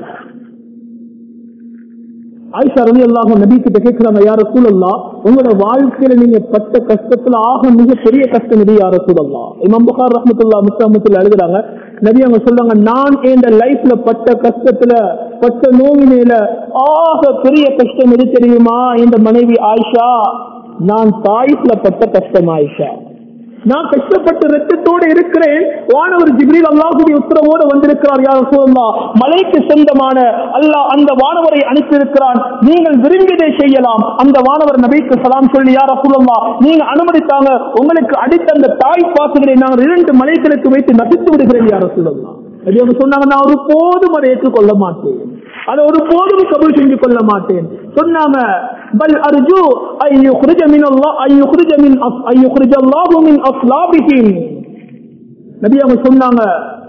A: ஆயிஷா ரவி அல்லாஹும் நபி கிட்ட கேட்கிறாங்க யார சூழல்லா உங்களோட வாழ்க்கையில நீங்க பட்ட கஷ்டத்துல ஆக மிக பெரிய கஷ்டம் இது யார சூழல்லா இமாம் புகார் ரஹமத்துல்லா முஸ்லாமத்துல எழுதுறாங்க நபி அவங்க சொல்றாங்க நான் என் லைஃப்ல பட்ட கஷ்டத்துல பட்ட நோவினையில ஆக பெரிய கஷ்டம் எது தெரியுமா இந்த மனைவி ஆயிஷா நான் தாய்ஸ்ல பட்ட கஷ்டம் ஆயிஷா நான் கஷ்டப்பட்டு ரத்தத்தோடு இருக்கிறேன் வானவர் ஜிப்ரீல் அல்லாஹுடைய உத்தரவோடு வந்திருக்கிறார் யார் சொல்லலாம் மலைக்கு சொந்தமான அல்லாஹ் அந்த வானவரை அனுப்பியிருக்கிறான் நீங்கள் விரும்பியதை செய்யலாம் அந்த வானவர் நபிக்கு சலாம் சொல்லி யார் சொல்லலாம் நீங்க அனுமதித்தாங்க உங்களுக்கு அடித்த அந்த தாய் பாசுகளை நான் இரண்டு மலைகளுக்கு வைத்து நசித்து விடுகிறேன் யார் சொல்லலாம் அது அவங்க சொன்னாங்க நான் ஒரு போதும் அதை ஏற்றுக்கொள்ள மாட்டேன் அதை ஒரு போதும் கபூல் செஞ்சு கொள்ள மாட்டேன் சொன்னாங்க பல் அர்ஜு ஐ யுக்ரிஜ மின் அல்லாஹ் ஐ யுக்ரிஜ மின் அஸ் ஐ யுக்ரிஜ அல்லாஹு மின் அஸ்லாபிஹிம் நபி அவங்க சொன்னாங்க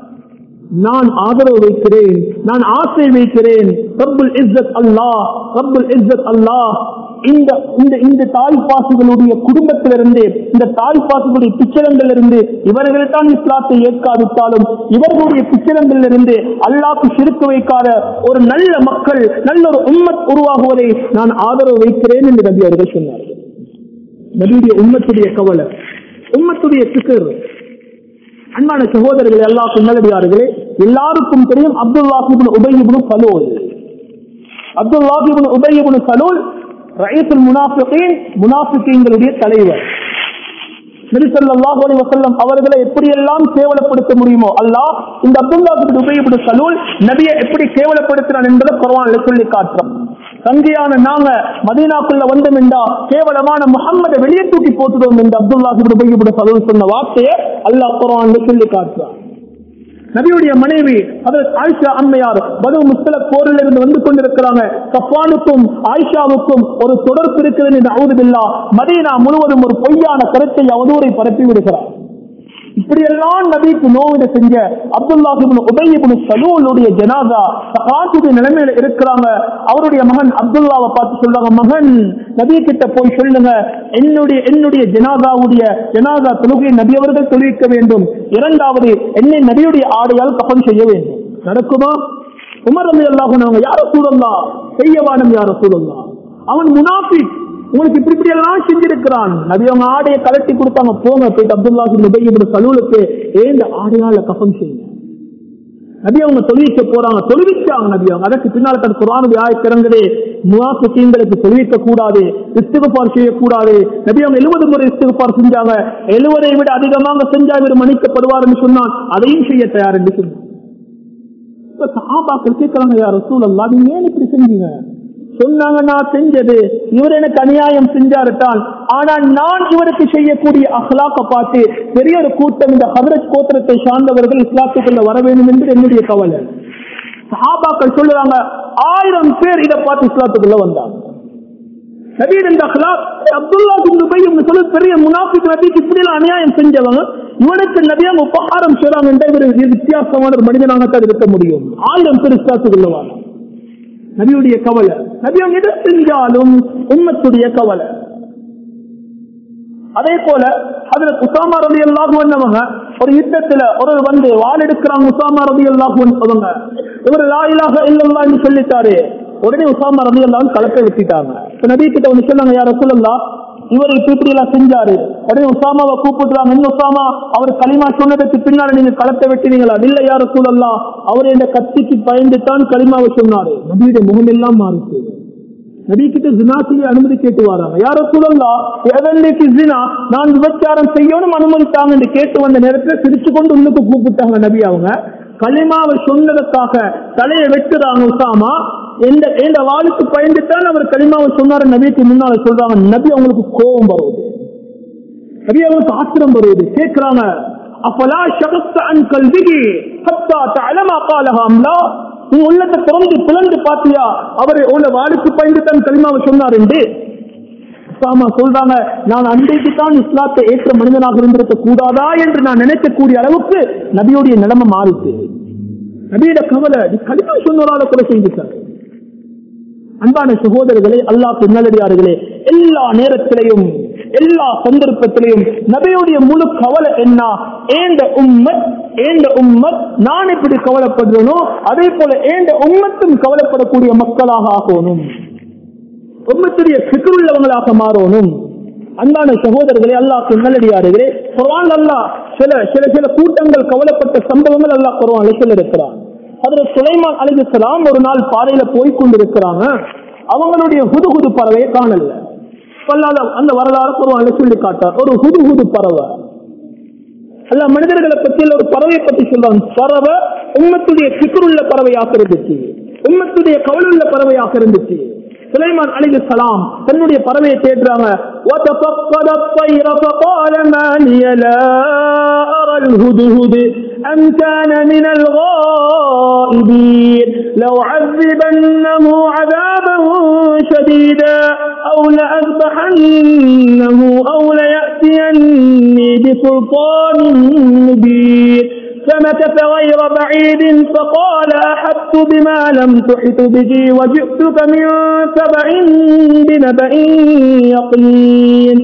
A: நான் ஆதரவு வைக்கிறேன் நான் ஆசை வைக்கிறேன் ரப்புல் இஸ்ஸத் அல்லாஹ் ரப்புல் இஸ்ஸத் அல்லாஹ் இந்த இந்த இந்த தாய்ப்பாசுகளுடைய குடும்பத்திலிருந்து இந்த தாய்ப்பாசுகளுடைய பிச்சலங்களிலிருந்து இவர்கள் தான் இஸ்லாத்தை ஏற்காவிட்டாலும் இவர்களுடைய பிச்சலங்களிலிருந்து அல்லாஹ்க்கு சிறுக்கு வைக்காத ஒரு நல்ல மக்கள் நல்ல ஒரு உம்மத் உருவாகுவதை நான் ஆதரவு வைக்கிறேன் என்று நபி அவர்கள் சொன்னார்கள் நபியுடைய உம்மத்துடைய கவலை உம்மத்துடைய சிக்கர் அன்பான சகோதரர்கள் எல்லாருக்கும் நல்லடியார்களே எல்லாருக்கும் தெரியும் அப்துல்லாஹிபின் உபயிபின் சலூல் அப்துல்லாஹிபின் உபயிபின் சலூல் ரயசுல் முனாஃபிகீன் முனாஃபிகீன்களுடைய தலைவர் நபிசல்லாஹு அலைஹி வஸல்லம் அவர்களை எப்படியெல்லாம் கேவலப்படுத்த முடியுமோ அல்லாஹ் இந்த அப்துல்லா பின் உபை இப்னு சலூல் நபியை எப்படி கேவலப்படுத்தினான் என்பதை குர்ஆன்ல சொல்லி காட்டுறோம் சங்கியான நாங்க மதீனாக்குள்ள வந்தோம் என்றா கேவலமான முகம்மதை வெளியே தூக்கி போட்டுறோம் என்று அப்துல்லா பின் உபை இப்னு சலூல் சொன்ன வார்த்தையை அல்லாஹ் குர்ஆன்ல சொல்லி காட்டுறான் நபியுடைய மனைவி அதற்கு ஆயிஷா அம்மையார் பது முஸ்தல போரில் இருந்து வந்து கொண்டிருக்கிறாங்க சப்பானுக்கும் ஆயிஷாவுக்கும் ஒரு தொடர்பு இருக்கிறது என்று அவுதுபில்லா மதீனா முழுவதும் ஒரு பொய்யான கருத்தை அவதூரை பரப்பி விடுகிறார் இப்படியெல்லாம் நபிக்கு நோவிட செஞ்ச அப்துல்லாஹிபின் உபயிபின் சலூலுடைய ஜனாதா சகாசுடைய நிலைமையில இருக்கிறாங்க அவருடைய மகன் அப்துல்லாவை பார்த்து சொல்றாங்க மகன் நபி கிட்ட போய் சொல்லுங்க என்னுடைய என்னுடைய ஜனாதாவுடைய ஜனாதா தொழுகை நபி அவர்கள் தொழுவிக்க வேண்டும் இரண்டாவது என்னை நபியுடைய ஆடையால் கப்பல் செய்ய வேண்டும் நடக்குமா உமர் அலி அல்லாஹ் யார சூழல்லா செய்யவானம் யார சூழல்லா அவன் முனாஃபிக் உங்களுக்கு இப்படி இப்படி எல்லாம் செஞ்சிருக்கிறான் நபி அவங்க ஆடையை கலட்டி கொடுத்தாங்க போங்க போயிட்டு அப்துல்லா இப்படி சலூலுக்கு ஏந்த ஆடையால கஃபன் செய்யுங்க நபி அவங்க தொழுவிக்க போறாங்க தொழுவிச்சாங்க நபி அவங்க அதற்கு பின்னால் தன் குரானுடைய ஆயத்திறங்களே முவாசிங்களுக்கு தொழுவிக்க கூடாது இஸ்திகபார் செய்யக்கூடாது நபி அவங்க எழுபது முறை இஸ்திகபார் செஞ்சாங்க எழுபதை விட அதிகமாக செஞ்சா இவர் மன்னிக்கப்படுவார் என்று சொன்னான் அதையும் செய்ய தயார் என்று சொன்னான் இப்ப சஹாபாக்கள் கேட்கறாங்க யார் ரசூலல்லா நீங்க ஏன் இப்படி செஞ்சீங்க சொன்னாங்க நான் செஞ்சது இவர் எனக்கு அநியாயம் செஞ்சாருத்தான் ஆனா நான் இவருக்கு செய்யக்கூடிய அஹ்லாக்க பார்த்து பெரிய ஒரு கூட்டம் இந்த ஹதரத் கோத்திரத்தை சார்ந்தவர்கள் இஸ்லாத்துக்குள்ள வர வேண்டும் என்று என்னுடைய கவலை சஹாபாக்கள் சொல்லுறாங்க ஆயிரம் பேர் இதை பார்த்து இஸ்லாத்துக்குள்ள வந்தாங்க நபீர் இந்த அஹ்லாக் அப்துல்லா பின் உபை இவங்க சொல்ல பெரிய முனாஃபிக் நபிக்கு இப்படி எல்லாம் அநியாயம் செஞ்சவங்க இவனுக்கு நபியா உபகாரம் செய்றாங்க என்ற இவர் வித்தியாசமான ஒரு மனிதனாக தான் இருக்க முடியும் ஆயிரம் பேர் இஸ்லாத்துக்குள்ள வாங்க நபியுடைய கவலை நபி அவங்க எதை செஞ்சாலும் உம்மத்துடைய கவலை அதே போல அதுல உசாமா ரவி அல்லாஹு வந்தவங்க ஒரு யுத்தத்துல ஒரு வந்து வாள் எடுக்கிறாங்க உசாமா ரவி அல்லாஹு அவங்க இவர் லாயிலாக இல்லல்லான்னு சொல்லிட்டாரு உடனே உசாமா ரவி அல்லாஹ் கலக்க விட்டுட்டாங்க இப்ப நபி கிட்ட ஒண்ணு சொன்னாங்க யார சொல்லலாம் இவர் இப்படி இப்படி எல்லாம் செஞ்சாரு உடனே உசாமாவை கூப்பிடுறாங்க என்ன உசாமா அவர் களிமா சொன்னதுக்கு பின்னால நீங்க களத்தை வெட்டினீங்களா இல்ல யார சொல்லலாம் அவர் இந்த கத்திக்கு பயந்துதான் களிமாவை சொன்னாரு நபியுடைய முகம் எல்லாம் மாறிச்சு நபி கிட்ட ஜினா செய்ய அனுமதி கேட்டு வராங்க யார சொல்லலாம் எதன்னைக்கு ஜினா நான் விபச்சாரம் செய்யணும் அனுமதித்தாங்க என்று கேட்டு வந்த நேரத்துல சிரிச்சு கொண்டு உள்ளுக்கு கூப்பிட்டாங்க நபி அவங்க களிமாவை சொன்னதற்காக தலையை வெட்டுறாங்க உசாமா எந்த எந்த வாளுக்கு பயந்துத்தான் அவர் களிமாவை சொன்னாரு நபிக்கு முன்னால சொல்றாங்க நபி அவங்களுக்கு கோபம் வருவது நபி அவங்களுக்கு ஆத்திரம் வருவது கேட்கிறாங்க அப்பலா ஷகஸ்த அன் கல்விகி ஹத்தா தலமா காலஹா அம்லா நீ உள்ளத்தை திறந்து பிளந்து பாத்தியா அவர் உள்ள வாளுக்கு பயந்து தான் களிமாவை சொன்னார் என்று உசாமா சொல்றாங்க நான் அன்றைக்கு தான் இஸ்லாத்தை ஏற்ற மனிதனாக இருந்திருக்க கூடாதா என்று நான் நினைக்கக்கூடிய அளவுக்கு நபியுடைய நிலைமை மாறிச்சு நபியோட கவலை நீ களிமா சொன்னவரால கூட செஞ்சுட்டாரு அன்பான சகோதரர்களே அல்லாஹ் பின்னலடியார்களே எல்லா நேரத்திலையும் எல்லா சந்தர்ப்பத்திலையும் நபியுடைய முழு கவலை என்ன ஏண்ட உம்மத் ஏண்ட உம்மத் நான் எப்படி கவலைப்படுறனோ அதே போல ஏண்ட உம்மத்தும் கவலைப்படக்கூடிய மக்களாக ஆகணும் உம்மத்துடைய சிக்கருள்ளவங்களாக மாறணும் அன்பான சகோதரர்களே அல்லாஹ் நல்லடியார்களே குர்ஆன் அல்லாஹ் சில சில சில கூட்டங்கள் கவலைப்பட்ட சம்பவங்கள் அல்லாஹ் குர்ஆன்ல சொல்லியிருக்கிறான் அதுல சுலைமான் அலிசலாம் ஒரு நாள் பாறையில போய் கொண்டிருக்கிறாங்க அவங்களுடைய ஹுதுகுது பறவையை காணல பல்லாத அந்த வரலாறு குர்ஆன்ல சொல்லி காட்டார் ஒரு ஹுதுகுது பறவை அல்ல மனிதர்களை பற்றி ஒரு பறவையை பற்றி சொல்றாங்க பறவை உம்மத்துடைய சிக்கருள்ள பறவையாக இருந்துச்சு உம்மத்துடைய கவலுள்ள பறவையாக இருந்துச்சு சுலைமான் அலிகு சலாம் தன்னுடைய பறவையை தேடுறாங்க وتفقد الطير فقال ما لي لا أرى الهدهد أم كان من الغائبين لو عذبنه عذابا شديدا أو لأذبحنه أو ليأتيني بسلطان مبين فمكث غير بعيد فقال أحبت بما لم تحط به وجئتك من سبع بنبأ يقين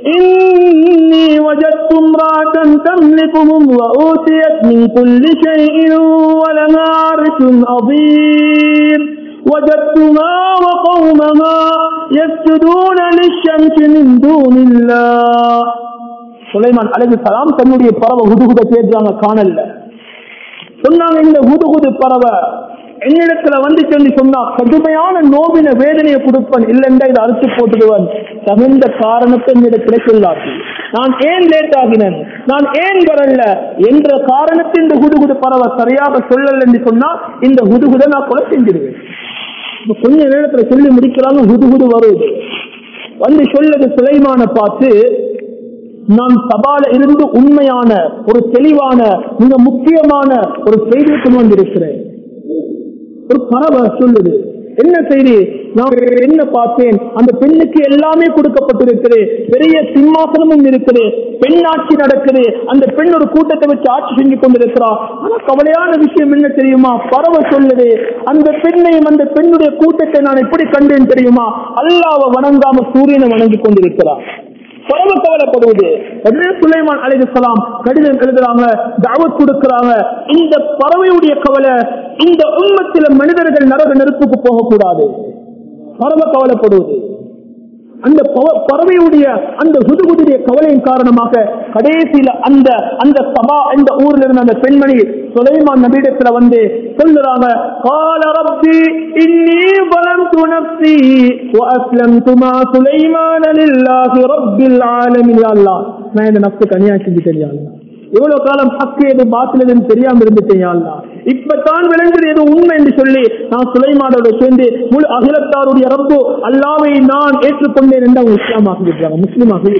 A: إني وجدت امرأة تملكهم وأوتيت من كل شيء ولها عرش عظيم وجدتها وقومها يسجدون للشمس من دون الله சுலைமான் அழகு சலாம் தன்னுடைய பறவை ஹுதுகுத தேடுறாங்க காணல சொன்னாங்க இந்த ஹுதுகுது பறவை என்னிடத்துல வந்து சொல்லி சொன்னா கடுமையான நோவின வேதனையை கொடுப்பன் இல்லைண்டா இதை அறுத்து போட்டுடுவன் தகுந்த காரணத்தை என்னிடத்துல சொல்லாது நான் ஏன் லேட் ஆகினேன் நான் ஏன் வரல என்ற காரணத்தை இந்த ஹுதுகுது பறவை சரியாக சொல்லல என்று சொன்னா இந்த ஹுதுகுதை நான் கொலை செஞ்சிடுவேன் இப்ப கொஞ்ச நேரத்துல சொல்லி முடிக்கிறாங்க ஹுதுகுது வருது வந்து சொல்லது சுலைமான பார்த்து நான் சபால இருந்து உண்மையான ஒரு தெளிவான மிக முக்கியமான ஒரு செய்தியை கொண்டு வந்திருக்கிறேன் ஒரு பறவை சொல்லுது என்ன செய்தி நான் என்ன பார்த்தேன் அந்த பெண்ணுக்கு எல்லாமே கொடுக்கப்பட்டிருக்குது பெரிய சிம்மாசனமும் இருக்குது பெண் ஆட்சி நடக்குது அந்த பெண் ஒரு கூட்டத்தை வச்சு ஆட்சி செஞ்சு கொண்டிருக்கிறா ஆனா கவலையான விஷயம் என்ன தெரியுமா பறவை சொல்லுது அந்த பெண்ணையும் அந்த பெண்ணுடைய கூட்டத்தை நான் எப்படி கண்டேன் தெரியுமா அல்லாவை வணங்காம சூரியனை வணங்கி கொண்டிருக்கிறார் பரவ கவலைப்படுவது உடனே சுலைமான் அலைஹிஸ்ஸலாம் கடிதம் எழுதுறாங்க தாவத் கொடுக்கிறாங்க இந்த பறவையுடைய கவலை இந்த உம்மத்தில மனிதர்கள் நரக நெருப்புக்கு போகக்கூடாது பரவ கவலைப்படுவது அந்த பவ- பறவையுடைய அந்த குதுகுதுடைய கவலையின் காரணமாக கடைசியில அந்த அந்த சபா அந்த ஊர்ல இருந்த அந்த பெண்மணி சுலைமான் நபியிடத்துல வந்து சொல்லுறாங்க قال ربي إني ظلمت نفسي وأسلمت مع سليمان لله رب العالمين يا الله நான் இந்த நப்சுக்கு அநியாயம் செஞ்சுட்டேன் யா அல்லாஹ். இவ்வளவு காலம் ஹக்கு எது பாத்தில் எதுன்னு தெரியாம இருந்துட்டேன் அல்லா இப்பதான் விளங்குது எது உண்மை என்று சொல்லி நான் சுலைமானோட சேர்ந்து முழு அகிலத்தாருடைய ரப்பு அல்லாவை நான் ஏற்றுக்கொண்டேன் என்று அவங்க இஸ்லாமாக இருக்கிறாங்க முஸ்லீமாக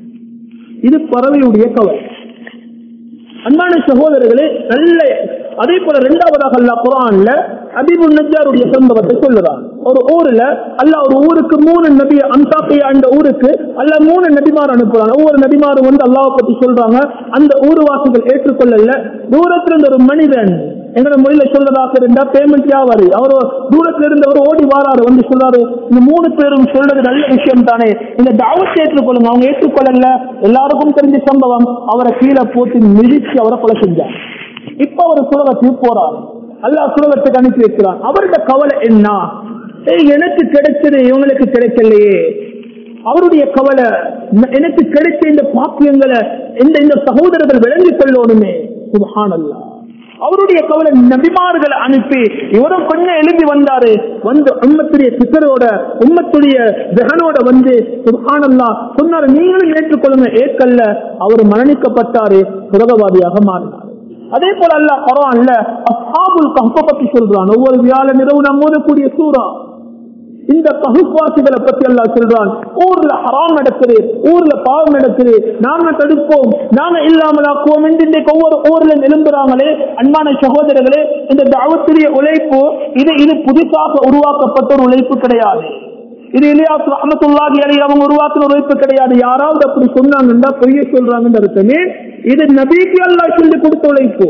A: இது பறவையுடைய கவலை அன்பான சகோதரர்களே நல்ல அதே போல இரண்டாவதாக அல்லா குரான்ல அபிபுல் நஜாருடைய சம்பவத்தை சொல்லுறான் ஒரு ஊர்ல அல்ல ஒரு ஊருக்கு மூணு நபி அந்தாக்கையா அந்த ஊருக்கு அல்ல மூணு நபிமார் அனுப்புறாங்க ஒவ்வொரு நபிமாரும் வந்து அல்லாவை பத்தி சொல்றாங்க அந்த ஊர்வாசிகள் ஏற்றுக்கொள்ளல தூரத்துல இருந்த ஒரு மனிதன் எங்களோட மொழியில சொல்றதாக இருந்தா பேமெண்ட் யாவாரு அவர் தூரத்துல இருந்தவர் ஓடி வாராரு வந்து சொல்றாரு இந்த மூணு பேரும் சொல்றது நல்ல விஷயம் தானே இந்த தாவத்தை ஏற்றுக்கொள்ளுங்க அவங்க ஏற்றுக்கொள்ளல எல்லாருக்கும் தெரிஞ்ச சம்பவம் அவரை கீழே போட்டு மிதிச்சு அவரை கொலை செஞ்சார் இப்ப அவர் சுலகத்துக்கு போறார் அல்லாஹ் சுலகத்துக்கு அனுப்பி வைக்கிறான் அவருடைய கவலை என்ன ஏய், எனக்கு கிடைச்சது இவங்களுக்கு கிடைக்கலையே அவருடைய கவலை ந- எனக்கு கிடைச்ச இந்த பாக்கியங்களை இந்த இந்த சகோதரர்கள் விளங்கிக் கொள்ளணுமே சுபஹானல்லாஹ் அவருடைய கவலை நபிமார்களை அனுப்பி இவரும் கொஞ்சம் எழுதி வந்தாரு வந்து உம்மத்துடைய சித்தரோட உம்மத்துடைய ஜெகனோட வந்து சுபஹானல்லா சொன்னாரு நீங்களும் ஏற்றுக்கொள்ளுங்க ஏற்கல்ல அவர் மரணிக்கப்பட்டாரு சுரகவாதியாக மாறினார் அதே போல அல்ல பரவாயில்ல அஸ்ஹாபுல் கஹ்ஃப பத்தி சொல்றான் ஒவ்வொரு வியாழன் இரவு நம்ம ஓதக்கூடிய சூறா இந்த பகுப்பாசிகளை பத்தி எல்லாம் சொல்றான் ஊர்ல ஹராம் நடக்குது ஊர்ல பாவம் நடக்குது நாங்க தடுப்போம் நாங்க இல்லாமலாக்குவோம் என்று இன்றைக்கு ஒவ்வொரு ஊர்ல எழும்புறாங்களே அன்பான சகோதரர்களே இந்த தாவத்துடைய உழைப்பு இது இது புதுசாக உருவாக்கப்பட்ட ஒரு உழைப்பு கிடையாது இது இலியாஸ் ரஹமத்துல்லாஹி அலைஹி அவங்க உருவாக்கின உழைப்பு கிடையாது யாராவது அப்படி சொன்னாங்கன்னா பொய்ய சொல்றாங்கன்னு அர்த்தமே இது நபிக்கு அல்லாஹ் சொல்லி கொடுத்த உழைப்பு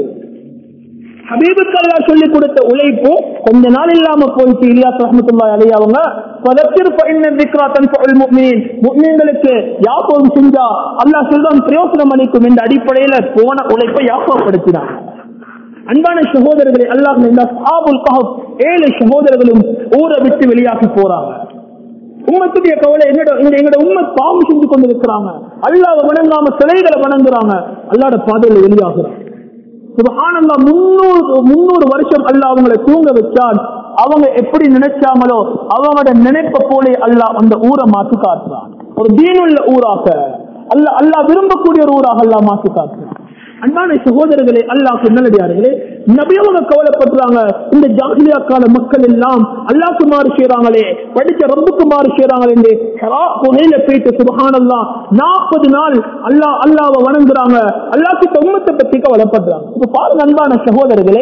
A: ஹபீபுக்கு அல்லாஹ் சொல்லி கொடுத்த உழைப்பு கொஞ்ச நாள் இல்லாம போயிட்டு இலியாஸ் ரஹமத்துல்லாஹி அலைஹி அவங்க ஃபதக்கிர் ஃபஇன்ன திக்ரா தன்ஃபுல் முஃமினீன் முஃமின்களுக்கு யாபகம் செஞ்சா அல்லாஹ் சொல்றான் பிரயோசனம் அளிக்கும் என்ற அடிப்படையில போன உழைப்பை யாபகப்படுத்தினாங்க அன்பான சகோதரர்களை அல்லாஹ் இந்த அஸ்ஹாபுல் கஹஃப் ஏழு சகோதரர்களும் ஊரை விட்டு வெளியாகி போறாங்க உம்மத்துடைய கவலை என்னோட இந்த எங்களோட உண்மை பாவம் செஞ்சு கொண்டு இருக்கிறாங்க அல்லாவை வணங்காம சிலைகளை வணங்குறாங்க அல்லாட பாதையில வெளியாகிறாங்க சுபஹானல்லா முன்னூறு முன்னூறு வருஷம் அல்லாஹ் அவங்களை தூங்க வச்சால் அவங்க எப்படி நினைச்சாங்களோ அவங்களோட நினைப்ப போலே அல்லாஹ் அந்த ஊரை மாற்றி காட்டுறான் ஒரு தீனுள்ள ஊராக அல்லாஹ் அல்லாஹ் விரும்பக்கூடிய ஒரு ஊராக அல்லாஹ் மாற்றி காட்டுறான் அன்பான சகோதரர்களே அல்லாஹ் நல்லடியார்களே நபியவங்க கவலைப்படுறாங்க இந்த ஜாகிலியா கால மக்கள் எல்லாம் அல்லாஹ்க்கு மாறு செய்யறாங்களே படிச்ச ரப்புக்கு மாறு செய்யறாங்களே என்று ஹரா குகையில போயிட்டு சுபஹானல்லாஹ் நாற்பது நாள் அல்லாஹ் அல்லாஹ்வை வணங்குறாங்க அல்லாஹ்க்கு தொம்மத்தை பத்தி கவலைப்படுறாங்க இப்ப பாருங்க அன்பான சகோதரர்களே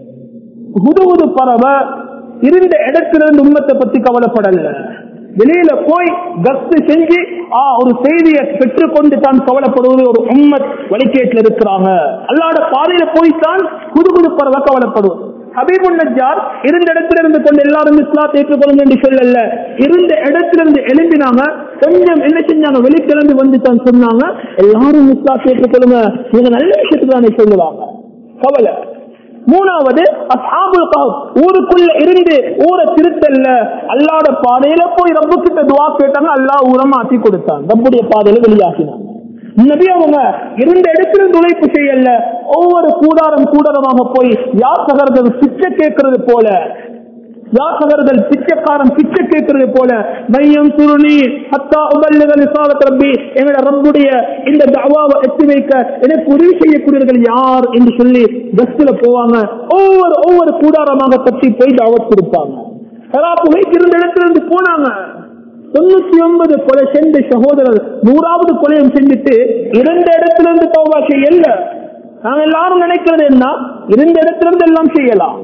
A: புது பறவை இருந்த இடத்திலிருந்து உண்மத்தை பத்தி கவலைப்படல வெளியில போய் கஸ்து செஞ்சு ஆ ஒரு செய்தியை பெற்றுக்கொண்டு தான் கவலைப்படுவது ஒரு உம்மத் வழிகேட்டில் இருக்கிறாங்க அல்லாட பாதையில போய்த்தான் புது புது பறவை கவலைப்படுவது ஹபீபுன் நஜார் இருந்த இடத்துல இருந்து கொண்டு எல்லாரும் இஸ்லாத்தை ஏற்றுக்கொள்ளுங்க என்று சொல்லல இருந்த இடத்துல இருந்து எழும்பினாங்க கொஞ்சம் என்ன செஞ்சாங்க வெளிக்கிழந்து வந்து தான் சொன்னாங்க எல்லாரும் இஸ்லாத்தை ஏற்றுக்கொள்ளுங்க நீங்க நல்ல விஷயத்துக்கு தானே சொல்லுவாங்க கவலை மூணாவது அஸ்ஹாபுல் கஹஃப் ஊருக்குள்ள இருந்து ஊரை திருத்தல்ல அல்லாட பாதையில போய் ரப்பு கிட்ட துவா கேட்டாங்க அல்லாஹ் ஊரை மாத்தி கொடுத்தான் ரப்புடைய பாதையில வெளியாகினாங்க நபி அவங்க இருந்த இடத்துல உழைப்பு செய்யல ஒவ்வொரு கூடாரம் கூடாரமாக போய் யாசகர்கள் பிச்சை கேட்கறது போல யாசகர்கள் பிச்சைக்காரன் பிச்சை கேட்கறது போல மையம் சுருணி ஹத்தா உபல்லுகள் விசாலத் ரப்பி எங்களோட ரப்புடைய இந்த தவாவை எத்தி வைக்க எனக்கு உதவி செய்யக்கூடியவர்கள் யார் என்று சொல்லி பஸ்ல போவாங்க ஒவ்வொரு ஒவ்வொரு கூடாரமாக தட்டி போய் தாவத் கொடுப்பாங்க புகைக்கு இருந்த இடத்துல இருந்து போனாங்க தொண்ணூத்தி ஒன்பது கொலை செஞ்ச சகோதரர் நூறாவது கொலையும் செஞ்சுட்டு இருந்த இடத்துல இருந்து தௌபா செய்யல நாங்க எல்லாரும் நினைக்கிறது என்ன இருந்த இடத்துல இருந்து எல்லாம் செய்யலாம்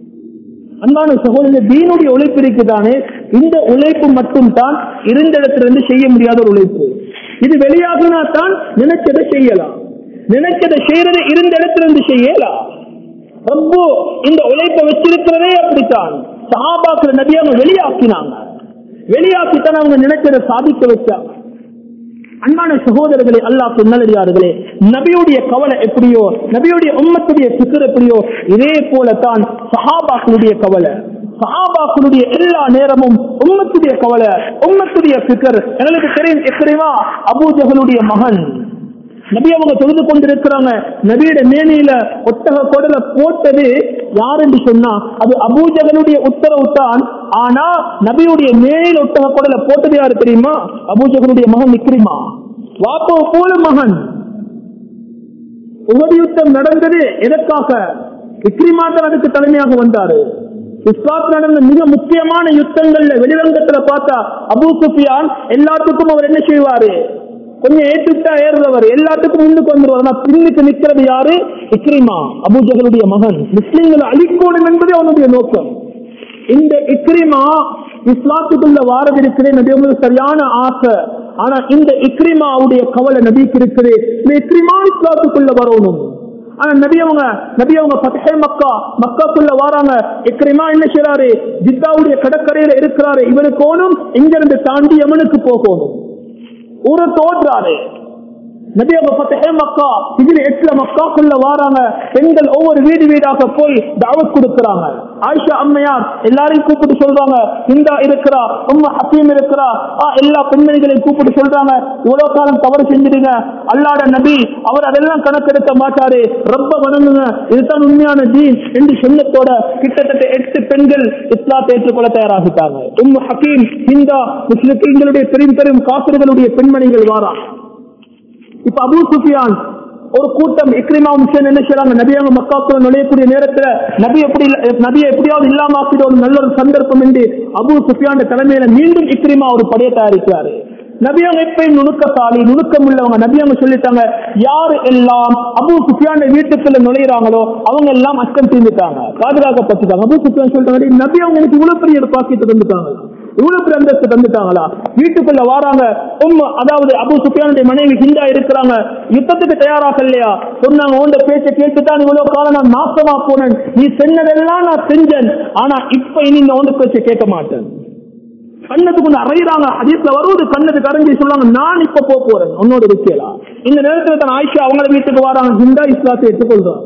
A: அன்பான சகோதரர் தீனுடைய உழைப்பு இருக்குதானே இந்த உழைப்பு மட்டும் தான் இருந்த இடத்திலிருந்து செய்ய முடியாத ஒரு உழைப்பு இது வெளியாகினா தான் நினைச்சதை செய்யலாம் நினைச்சதை செய்யறது இருந்த இடத்திலிருந்து செய்யலாம் ரொம்ப இந்த உழைப்பை வச்சிருக்கிறதே அப்படித்தான் சஹாபாக்கள் நபியாக வெளியாக்கினாங்க வெளியாக்கித்தான் அவங்க நினைச்சதை சாதிக்க வச்சாங்க அன்பான சகோதரர்களே அல்லாஹ் நல்லடியார்களே நபியுடைய கவலை எப்படியோ நபியுடைய உம்மத்துடைய சிக்கர் எப்படியோ இதே போலத்தான் சஹாபாக்களுடைய கவலை சஹாபாக்களுடைய எல்லா நேரமும் உம்மத்துடைய கவலை உம்மத்துடைய சிக்கர் எங்களுக்கு தெரியும் எப்படிவா அபூஜகளுடைய மகன் நபி அவங்க தொழுது கொண்டிருக்கிறாங்க நபியோட மேனியில ஒட்டக கொடல போட்டது யார் என்று சொன்னா அது அபூஜகனுடைய உத்தரவு தான் ஆனா நபியுடைய மேனியில் ஒட்டக கொடல போட்டது யாரு தெரியுமா அபூஜகனுடைய மகன் நிக்கிரிமா வாப்போ போல மகன் உகது யுத்தம் நடந்தது எதற்காக இக்ரிமாத்தான் அதுக்கு தலைமையாக வந்தாரு இஸ்லாத் நடந்த மிக முக்கியமான யுத்தங்கள்ல வெளிரங்கத்துல பார்த்தா அபூ சுஃபியான் எல்லாத்துக்கும் அவர் என்ன செய்வாரு கொஞ்சம் ஏற்றுட்டா ஏறுறவர் எல்லாத்துக்கும் முன்னுக்கு வந்துருவார் ஆனா பின்னுக்கு நிக்கிறது யாரு இக்ரிமா அபூஜகளுடைய மகன் முஸ்லிம்களை அழிக்கணும் என்பதே அவனுடைய நோக்கம் இந்த இக்ரிமா இஸ்லாத்துக்குள்ள வாரது இருக்கிறது நபி உங்களுக்கு சரியான ஆசை ஆனா இந்த இக்ரிமாவுடைய கவலை நபிக்கு இருக்குது இந்த இக்ரிமா இஸ்லாத்துக்குள்ள வரணும் ஆனா நபி அவங்க நபி அவங்க பத்தே மக்கா மக்காக்குள்ள வராங்க இக்ரிமா என்ன செய்யறாரு ஜித்தாவுடைய கடற்கரையில இருக்கிறாரு இவருக்கு ஓனும் இங்க இருந்து தாண்டி யமனுக்கு போகணும் ஊரை தோன்றாரு நபி அவங்க பத்தே மக்கா இதுல எட்டுல மக்காக்குள்ள வாராங்க பெண்கள் ஒவ்வொரு வீடு வீடாக போய் தாவத் கொடுக்கறாங்க ஆயிஷா அம்மையார் எல்லாரையும் கூப்பிட்டு சொல்றாங்க இந்தா இருக்கிறா உம்ம ஹக்கீம் இருக்கிறா ஆ, எல்லா பெண்மணிகளையும் கூப்பிட்டு சொல்றாங்க இவ்வளவு காலம் தவறு செஞ்சிருங்க அல்லாட நபி அவர் அதெல்லாம் கணக்கெடுக்க மாட்டாரு ரொம்ப வணங்குங்க இதுதான் உண்மையான தீன் என்று சொன்னத்தோட கிட்டத்தட்ட எட்டு பெண்கள் இஸ்லாத்தை ஏற்றுக்கொள்ள தயாராகிட்டாங்க உம்மு ஹக்கீம் ஹிந்தா முஸ்லிம்களுடைய பெரும் பெரும் காப்பிர்களுடைய பெண்மணிகள் வாரா இப்ப அபூ சுஃபியான் ஒரு கூட்டம் இக்ரிமாவும் சேர்ந்து என்ன செய்றாங்க நபி அவங்க மக்காக்குள்ள நுழையக்கூடிய நேரத்துல நபி எப்படி நபியை எப்படியாவது இல்லாம ஆக்கிட ஒரு நல்ல ஒரு சந்தர்ப்பம் என்று அபூ சுஃபியான் தலைமையில மீண்டும் இக்ரிமா ஒரு படையை தயாரிக்கிறாரு நபி அவங்க எப்பயும் நுணுக்கசாலி நுணுக்கம் உள்ளவங்க நபி அவங்க சொல்லிட்டாங்க யாரு எல்லாம் அபூ சுஃபியான் வீட்டுக்குள்ள நுழையிறாங்களோ அவங்க எல்லாம் அச்சம் தீர்ந்துட்டாங்க பாதுகாக்கப்பட்டுட்டாங்க அபூ சுஃபியான் சொல்லிட்டாங்க நபி அவங்க எனக்கு இவ்வளவு பெரிய ஒரு பாக்கியத்தை தந்துட்டாங்க இவ்வளவு பெரிய அந்தஸ்து தந்துட்டாங்களா வீட்டுக்குள்ள வாராங்க உம் அதாவது அபு சுஃபியானுடைய மனைவி ஹிந்தா இருக்கிறாங்க யுத்தத்துக்கு தயாராக இல்லையா சொன்னாங்க உண்ட பேச்ச கேட்டுதான் இவ்வளவு காலம் நான் நாசமா போனேன் நீ சொன்னதெல்லாம் நான் செஞ்சேன் ஆனா இப்ப இனி இந்த உண்ட பேச்ச கேட்க மாட்டேன் கண்ணத்துக்கு கொண்டு அறையிறாங்க அதீஸ்ல வருவது கண்ணத்துக்கு அரைஞ்சி சொல்லுவாங்க நான் இப்ப போக போறேன் உன்னோட இருக்கலாம் இந்த நேரத்துல தான் ஆயிஷா அவங்கள வீட்டுக்கு வராங்க ஹிந்தா இஸ்லாத்தை எடுத்துக்கொள்றாங்க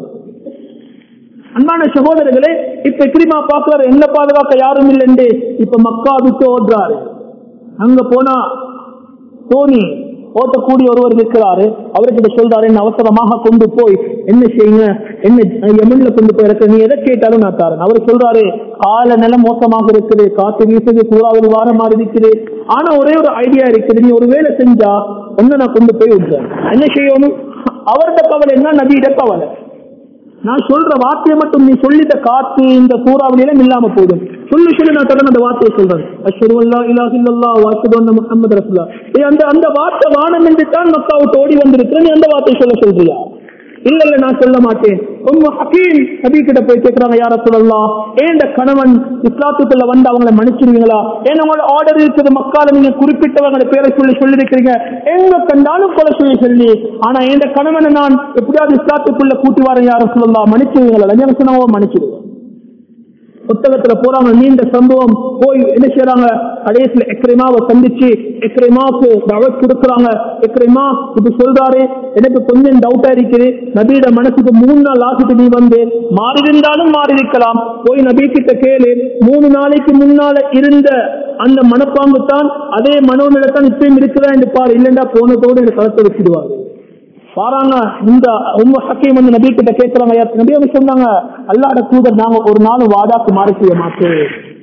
A: அன்பான சகோதரர்களே இப்ப கிரிமா பாக்குறாரு என்ன பாதுகாக்க யாரும் இல்லைண்டு இப்ப மக்கா விட்டு ஓடுறாரு அங்க போனா தோனி ஓட்டக்கூடிய ஒருவர் இருக்கிறாரு அவர்கிட்ட சொல்றாரு என்ன அவசரமாக கொண்டு போய் என்ன செய்யுங்க என்ன யமன்ல கொண்டு போய் இருக்க நீ எதை கேட்டாலும் நான் தரேன் அவர் சொல்றாரு கால நிலம் மோசமாக இருக்குது காத்து வீசுது சூறாவளி வார மாதிரி இருக்குது ஆனா ஒரே ஒரு ஐடியா இருக்குது நீ ஒரு வேலை செஞ்சா ஒன்னு நான் கொண்டு போய் விடுறேன் என்ன செய்யணும் அவர்கிட்ட கவலை என்ன நபியிட கவலை நான் சொல்ற வார்த்தையை மட்டும் நீ சொல்லிட்ட காத்து இந்த சூறாவளியிலும் இல்லாம போதும் சொல்லி சொல்லி நான் தொடர்ந்து அந்த வார்த்தையை சொல்றேன் அஷ்ஹது அல்லா இலாஹ இல்லல்லாஹ் வ அஷ்ஹது அன்ன முஹம்மது ரசூலுல்லாஹ் ஏய் அந்த அந்த வார்த்தை வானம் என்று தான் மக்கா விட்டு ஓடி வந்திருக்கிறேன் நீ அந்த வார்த்தையை சொல்ல சொல்றியா இல்ல இல்ல நான் சொல்ல மாட்டேன் உம்மு ஹக்கீம் நபி கிட்ட போய் கேட்கறாங்க யார சொல்லலாம் ஏண்ட கணவன் இஸ்லாத்துக்குள்ள வந்து அவங்களை மன்னிச்சிருவீங்களா ஏன் உங்களோட ஆர்டர் இருக்குது மக்கால நீங்க குறிப்பிட்டவங்க பேரை சொல்லி சொல்லிருக்கிறீங்க எங்க கண்டாலும் கொலை சொல்லி சொல்லி ஆனா ஏண்ட கணவனை நான் எப்படியாவது இஸ்லாத்துக்குள்ள கூட்டி வரேன் யார சொல்லலாம் மன்னிச்சிருவீங்களா லஞ்சம் சொன்னவோ மன்னிச்சிருவேன் புத்தகத்துல போறாங்க நீண்ட சம்பவம் போய் என்ன செய்யறாங்க கடைசியில எக்ரிமாவை சந்திச்சு எக்ரிமாவுக்கு தவத் கொடுக்குறாங்க எக்ரிமா இது சொல்றாரு எனக்கு கொஞ்சம் டவுட்டா இருக்குது நபியோட மனசுக்கு மூணு நாள் ஆகிட்டு நீ வந்து மாறி இருந்தாலும் மாறி இருக்கலாம் போய் நபி கிட்ட கேளு மூணு நாளைக்கு முன்னால இருந்த அந்த மனப்பாங்கு தான் அதே மனோநிலைத்தான் இப்பயும் இருக்குதா என்று பாரு இல்லைண்டா போனதோடு எனக்கு கலத்தை வச்சிடுவாரு பாராங்க இந்த உம்ம ஹக்கீம் வந்து நபி கிட்ட கேட்கிறாங்க யார் நபி அவங்க சொன்னாங்க அல்லாட தூதர் நாங்க ஒரு நாள் வாடாக்கு மாறி செய்ய மாட்டோம்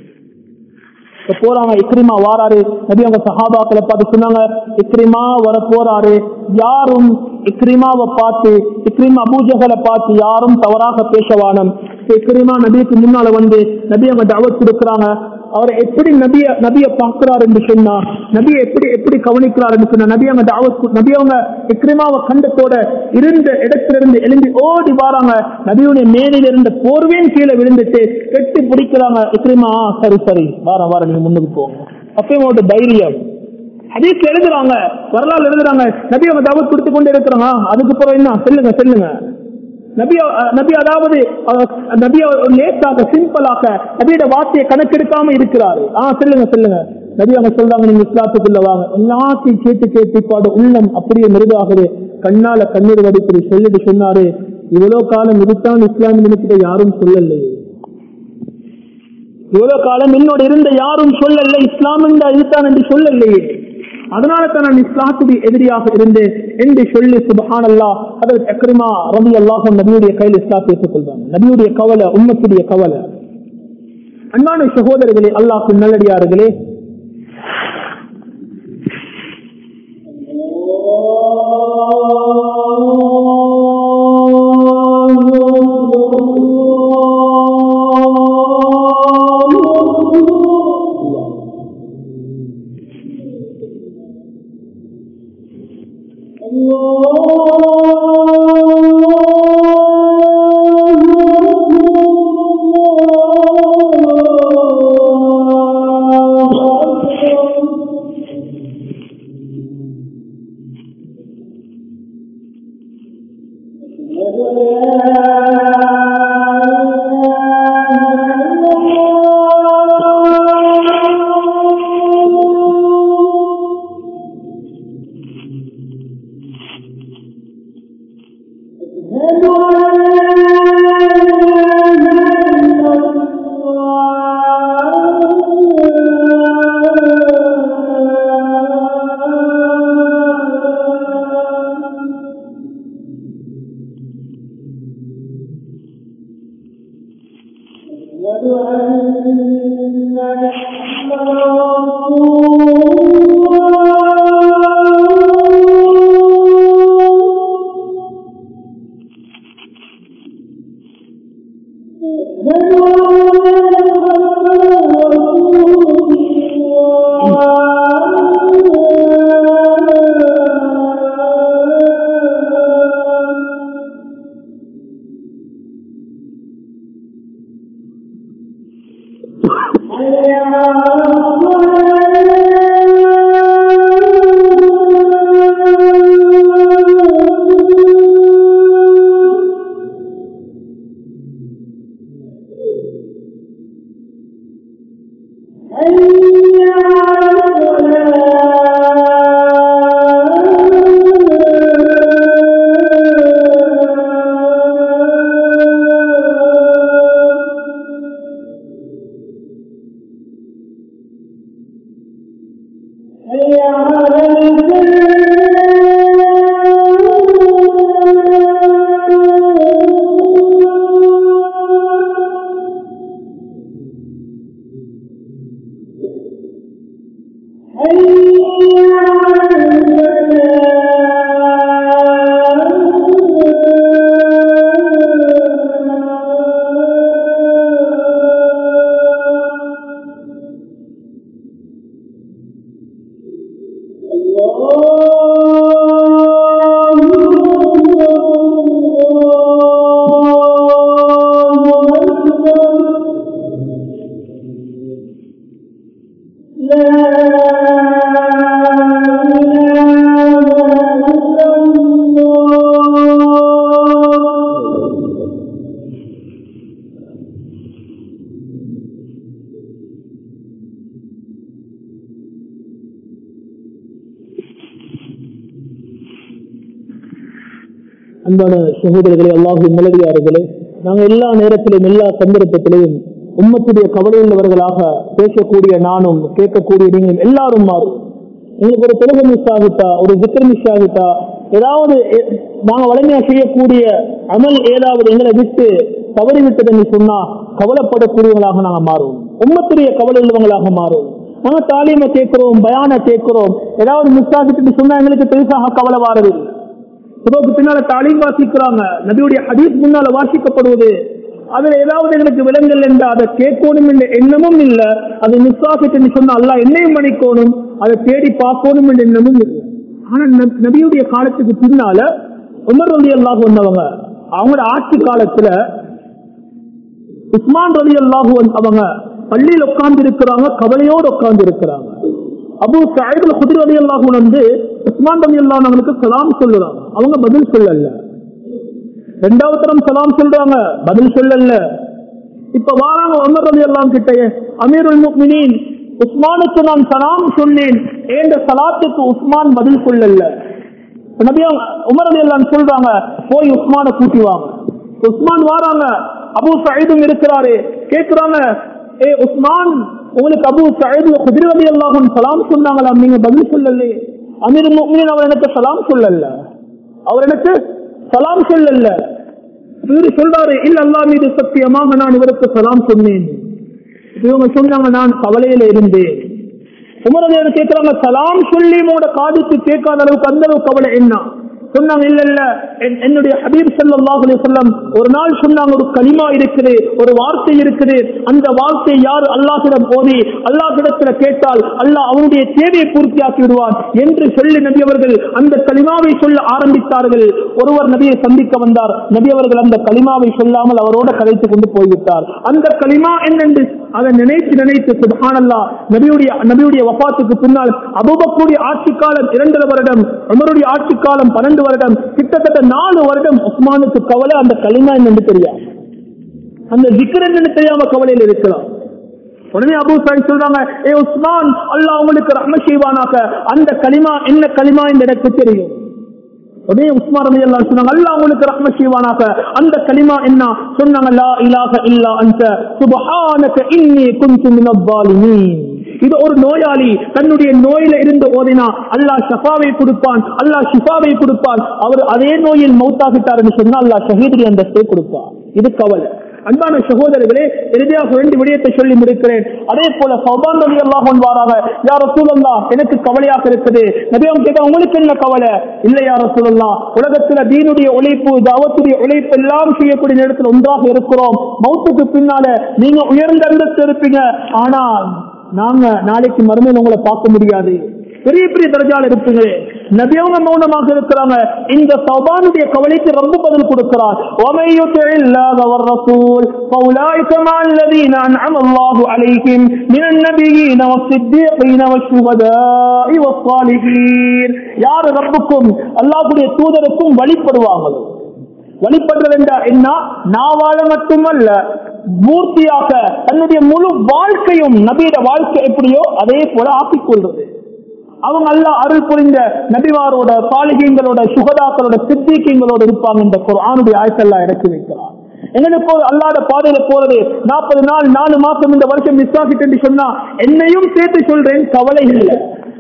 A: இப்ப போறாங்க இக்ரிமா வாராரு நபி அவங்க சஹாபாக்களை பார்த்து சொன்னாங்க இக்ரிமா வர போறாரு யாரும் இக்ரிமாவை பார்த்து இக்ரிமா அபூஜகளை பார்த்து யாரும் தவறாக பேசவானம் இக்ரிமா நபிக்கு முன்னால வந்து நபி அவங்க தவத் கொடுக்குறாங்க அவர் எப்படி நபிய நபிய பார்க்கிறார் என்று சொன்னா நபியை எப்படி எப்படி கவனிக்கிறார் என்று சொன்னா நபி அவங்க தாவத் நபி அவங்க இக்ரிமாவை கண்டத்தோட இருந்த இடத்திலிருந்து எழும்பி ஓடி வாராங்க நபியுடைய மேலில் இருந்த போர்வையும் கீழே விழுந்துட்டு கெட்டி பிடிக்கிறாங்க இக்ரிமா "ஆ, சரி சரி வாரம் வாரம் நீங்க முன்னுக்கு போங்க அப்பயும் அவரோட தைரியம் ஹதீஸ் எழுதுறாங்க வரலாறு எழுதுறாங்க நபி அவங்க தாவத் கொடுத்து கொண்டு இருக்கிறாங்க "ஆ, அதுக்கு பிறகு என்ன சொல்லுங்க சொல்லுங்க நபி அஹ், நபி அதாவது அஹ், நபி ஒரு லேட்டாக சிம்பிளாக நபியோட வார்த்தையை கணக்கெடுக்காம இருக்கிறாரு ஆ சொல்லுங்க சொல்லுங்க நபி அவங்க சொல்றாங்க நீங்க இஸ்லாத்துக்குள்ள வாங்க எல்லாத்தையும் கேட்டு கேட்டு பாடு உள்ளம் அப்படியே மிருதாகுது கண்ணால கண்ணீர் வடிப்பது சொல்லிட்டு சொன்னாரு இவ்வளவு காலம் இதுதான் இஸ்லாமிய நினைக்கிட்ட யாரும் சொல்லலையே இவ்வளவு காலம் என்னோட இருந்த யாரும் சொல்லல இஸ்லாம் என்ற இதுதான் என்று சொல்லலையே அதனால தான் நான் இஸ்லாத்துடைய எதிரியாக இருந்தேன் என்று சொல்லி சுபஹான் அல்லா அதற்கு அக்ரிமா ரவி அல்லாஹும் நபியுடைய கையில் இஸ்லாத்தை ஏற்றுக்கொள்வாங்க நபியுடைய கவலை உம்மத்துடைய கவலை அன்பான சகோதரர்களே அல்லாஹ் நல்லடியார்களே அன்பான சகோதரர்களே அல்லாஹு நிலவியார்களே நாங்கள் எல்லா நேரத்திலும் எல்லா சந்தர்ப்பத்திலையும் உம்மத்துடைய கவலை உள்ளவர்களாக பேசக்கூடிய நானும் கேட்கக்கூடிய நீங்களும் எல்லாரும் மாறும் எங்களுக்கு ஒரு தொழுகை மிஸ் ஆகிட்டா ஒரு ஜிக்கர் மிஸ் ஆகிட்டா ஏதாவது எ- நாங்க வலிமையா செய்யக்கூடிய அமல் ஏதாவது எங்களை விட்டு தவறி விட்டதுன்னு சொன்னா கவலைப்படக்கூடியவங்களாக நாங்க மாறுவோம் உம்மத்துடைய கவலை உள்ளவங்களாக மாறும் நாங்க தாலீமை கேட்கிறோம் பயான கேட்கிறோம் ஏதாவது மிஸ் ஆகிட்டு சொன்னா எங்களுக்கு பெருசாக கவலை வாரதில்லை சுபோக்கு பின்னால தாலீம் வாசிக்கிறாங்க நபியுடைய ஹதீஸ் முன்னால வாசிக்கப்படுவது அதுல ஏதாவது எங்களுக்கு விலங்கல் என்ற அதை கேட்கணும் என்ற எண்ணமும் இல்ல அது மிஸ்ஸாகிட்டு சொன்னா அல்லாஹ் என்னையும் மன்னிக்கணும் அதை தேடி பார்க்கணும் என்ற எண்ணமும் இல்லை ஆனா நபி- நபியுடைய காலத்துக்கு பின்னால உமர் ரலி அல்லாஹ் வந்தவங்க அவங்களோட ஆட்சி காலத்துல உஸ்மான் ரலி அல்லாஹு அவங்க பள்ளியில் உட்கார்ந்து இருக்கிறாங்க கவலையோடு உட்கார்ந்து இருக்கிறாங்க அபு சாயிபுல் குதிரை அலி அல்லாஹு வந்து உஸ்மான் ரலி அல்லாஹ் அவங்களுக்கு சலாம் சொல்லுறாங்க அவங்க பதில் சொல்லல ரெண்டாவது தரம் சலாம் சொல்றாங்க பதில் சொல்லல இப்ப வாராங்க உமர் ரலி அல்லாஹ் கிட்டயே அமீருல் முக்மினீன் உஸ்மானுக்கு நான் சலாம் சொன்னேன் ஏந்த சலாத்துக்கு உஸ்மான் பதில் சொல்லல நபி அவங்க- உமர் அலி அல்லாஹ் சொல்றாங்க போய் உஸ்மான கூட்டி வாங்க உஸ்மான் வாராங்க அபு சயீதும் இருக்கிறாரு கேக்குறாங்க ஏ உஸ்மான் உங்களுக்கு அபு சயீது குதிரை அலி அல்லாஹும் சலாம் சொன்னாங்களா நீங்க பதில் சொல்லலே அமீர் முக்மினின் அவர் எனக்கு சலாம் சொல்லல அவர் எனக்கு சலாம் சொல்லல இவரு சொல்றாரு இல்ல அல்லா மீது சத்தியமாக நான் இவருக்கு சலாம் சொன்னேன் இவங்க சொன்னாங்க நான் கவலையில இருந்தேன் உமரதையர் கேட்கிறாங்க சலாம் சொல்லி உங்களோட காதுக்கு கேட்காத அளவுக்கு அந்த அளவுக்கு கவலை என்ன சொன்னாங்க இல்ல இல்ல என்- என்னுடைய ஹபீப் ஸல்லல்லாஹு அலைஹி வஸல்லம் ஒரு நாள் சொன்னாங்க ஒரு கலிமா இருக்குது ஒரு வார்த்தை இருக்குது அந்த வார்த்தை யார் அல்லாஹ்விடம் ஓதி அல்லாஹ்விடத்துல கேட்டால் அல்லாஹ் அவனுடைய தேவையை பூர்த்தியாக்கி விடுவான் என்று சொல்லி நபி அவர்கள் அந்த கலிமாவை சொல்ல ஆரம்பித்தார்கள் ஒருவர் நபியை சந்திக்க வந்தார் நபி அவர்கள் அந்த கலிமாவை சொல்லாமல் அவரோட கதைத்துக் கொண்டு போய்விட்டார் அந்த கலிமா என்னென்று அதை நினைத்து நினைத்து சுபஹானல்லா நபியுடைய நபியுடைய வஃபாத்துக்கு பின்னால் அபூபக்கருடைய ஆட்சி காலம் இரண்டரை வருடம் உமருடைய ஆட்சி காலம் பன்னெண்டு ரெண்டு வருடம் கிட்டத்தட்ட நாலு வருடம் உஸ்மானுக்கு கவலை அந்த களிமா என்னன்னு தெரியாது அந்த விக்கிர என்னன்னு தெரியாம கவலையில் இருக்கலாம் உடனே அபு சாஹிப் சொல்றாங்க ஏ உஸ்மான் அல்லாஹ் உங்களுக்கு ரஹ்ம செய்வானாக அந்த களிமா என்ன களிமா என்று எனக்கு தெரியும் உடனே உஸ்மான் ரலி அல்லாஹ் சொன்னாங்க அல்லாஹ் உங்களுக்கு ரஹ்ம செய்வானாக அந்த களிமா என்ன சொன்னாங்க லா இலாஹ இல்லா அன்த சுப்ஹானக இன்னி குன்து மினல் ஸாலிமீன் இது ஒரு நோயாளி தன்னுடைய நோயில இருந்து ஓதினா அல்லாஹ் ஷஃபாவை கொடுப்பான் அல்லாஹ் ஷிஃபாவை கொடுப்பான் அவர் அதே நோயில் மௌத்தாகிட்டார் என்று சொன்னா அல்லாஹ் ஷஹீதுடைய அந்தஸ்தை கொடுப்பார் இது கவலை அன்பான சகோதரர்களே இறுதியாக ரெண்டு விடயத்தை சொல்லி முடிக்கிறேன் அதே போல சௌபான் ரவி அல்லாஹ் வாராக யார் ரசூலல்லா எனக்கு கவலையாக இருக்குது நபியம் கேட்டா உங்களுக்கு என்ன கவலை இல்லை யார் ரசூலல்லா உலகத்துல தீனுடைய உழைப்பு தாவத்துடைய உழைப்பு எல்லாம் செய்யக்கூடிய நேரத்தில் ஒன்றாக இருக்கிறோம் மௌத்துக்கு பின்னால நீங்க உயர்ந்த அந்தஸ்து இருப்பீங்க ஆனால் நாங்க நாளைக்கு மறுமையில் உங்களை பார்க்க முடியாது பெரிய பெரிய தரஜால இருப்பீங்க நபியவங்க மௌனமாக இருக்கிறாங்க இந்த சௌபானுடைய கவலைக்கு ரொம்ப பதில் கொடுக்கிறார் وَمَن يُطِعِ اللَّهَ وَالرَّسُولَ فَأُولَٰئِكَ مَعَ الَّذِينَ أَنْعَمَ اللَّهُ عَلَيْهِمْ مِنَ النَّبِيِّينَ وَالصِّدِّيقِينَ وَالشُّهَدَاءِ وَالصَّالِحِينَ யார் ரப்புக்கும் அல்லாஹ்வுடைய தூதருக்கும் வழிபடுவாங்களோ வழிபடுறது என்றா என்ன நாவால மட்டுமல்ல பூர்த்தியாக தன்னுடைய முழு வாழ்க்கையும் நபியோட வாழ்க்கை எப்படியோ அதே போல ஆக்கிக் கொள்றது அவங்க அல்ல அருள் புரிந்த நபிவாரோட பாலிகங்களோட சுகதாக்களோட சித்திகங்களோட இருப்பாங்க இந்த குரானுடைய ஆயத்தெல்லாம் இறக்கி வைக்கிறார் எங்களுக்கு அல்லாத பாதையில போறது நாற்பது நாள் நாலு மாசம் இந்த வருஷம் மிஸ் ஆகிட்டு சொன்னா என்னையும் சேர்த்து சொல்றேன் கவலை இல்லை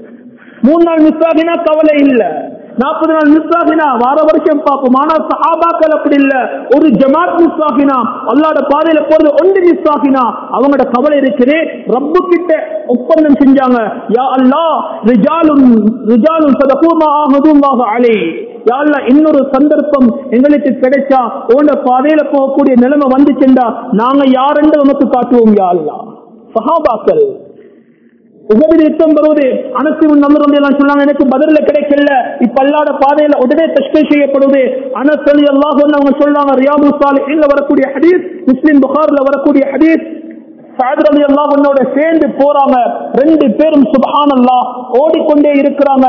A: மூணு நாள் மிஸ் ஆகினா கவலை இல்லை நாற்பது நாள் மிஸ் ஆகினா வார வருஷம் பார்ப்போம் ஆனா சஹாபாக்கள் அப்படி இல்ல ஒரு ஜமாத் மிஸ் ஆகினா அல்லாட பாதையில போறது ஒன்று மிஸ் ஆகினா அவங்களோட கவலை இருக்குது ரப்பு கிட்ட ஒப்பந்தம் செஞ்சாங்க யா அல்லா ரிஜாலும் ரிஜாலும் சதகூமா ஆகுதுல்லாஹு அலை யா அல்லாஹ் இன்னொரு சந்தர்ப்பம் எங்களுக்கு கிடைச்சா உன்னோட பாதையில போகக்கூடிய நிலைமை வந்துச்சுண்டா நாங்க யாரென்று உனக்கு காட்டுவோம் யா அல்லாஹ் சஹாபாக்கள் உகதில் யுத்தம் வருவது அனசிவன் நல்ல எல்லாம் சொன்னாங்க எனக்கு பதில கிடைக்கல இப்ப அல்லாத பாதையில உடனே தஷ்கை செய்யப்படுவது அனசலி அல்லாஹ் அவங்க சொல்றாங்க ரியாபு சாலிஹில் வரக்கூடிய ஹதீஸ் முஸ்லிம் புகார்ல வரக்கூடிய ஹதீஸ் சாயத் அலி அல்லாஹ் சேர்ந்து போறாங்க ரெண்டு பேரும் சுபஹான் அல்லாஹ் ஓடிக்கொண்டே இருக்கிறாங்க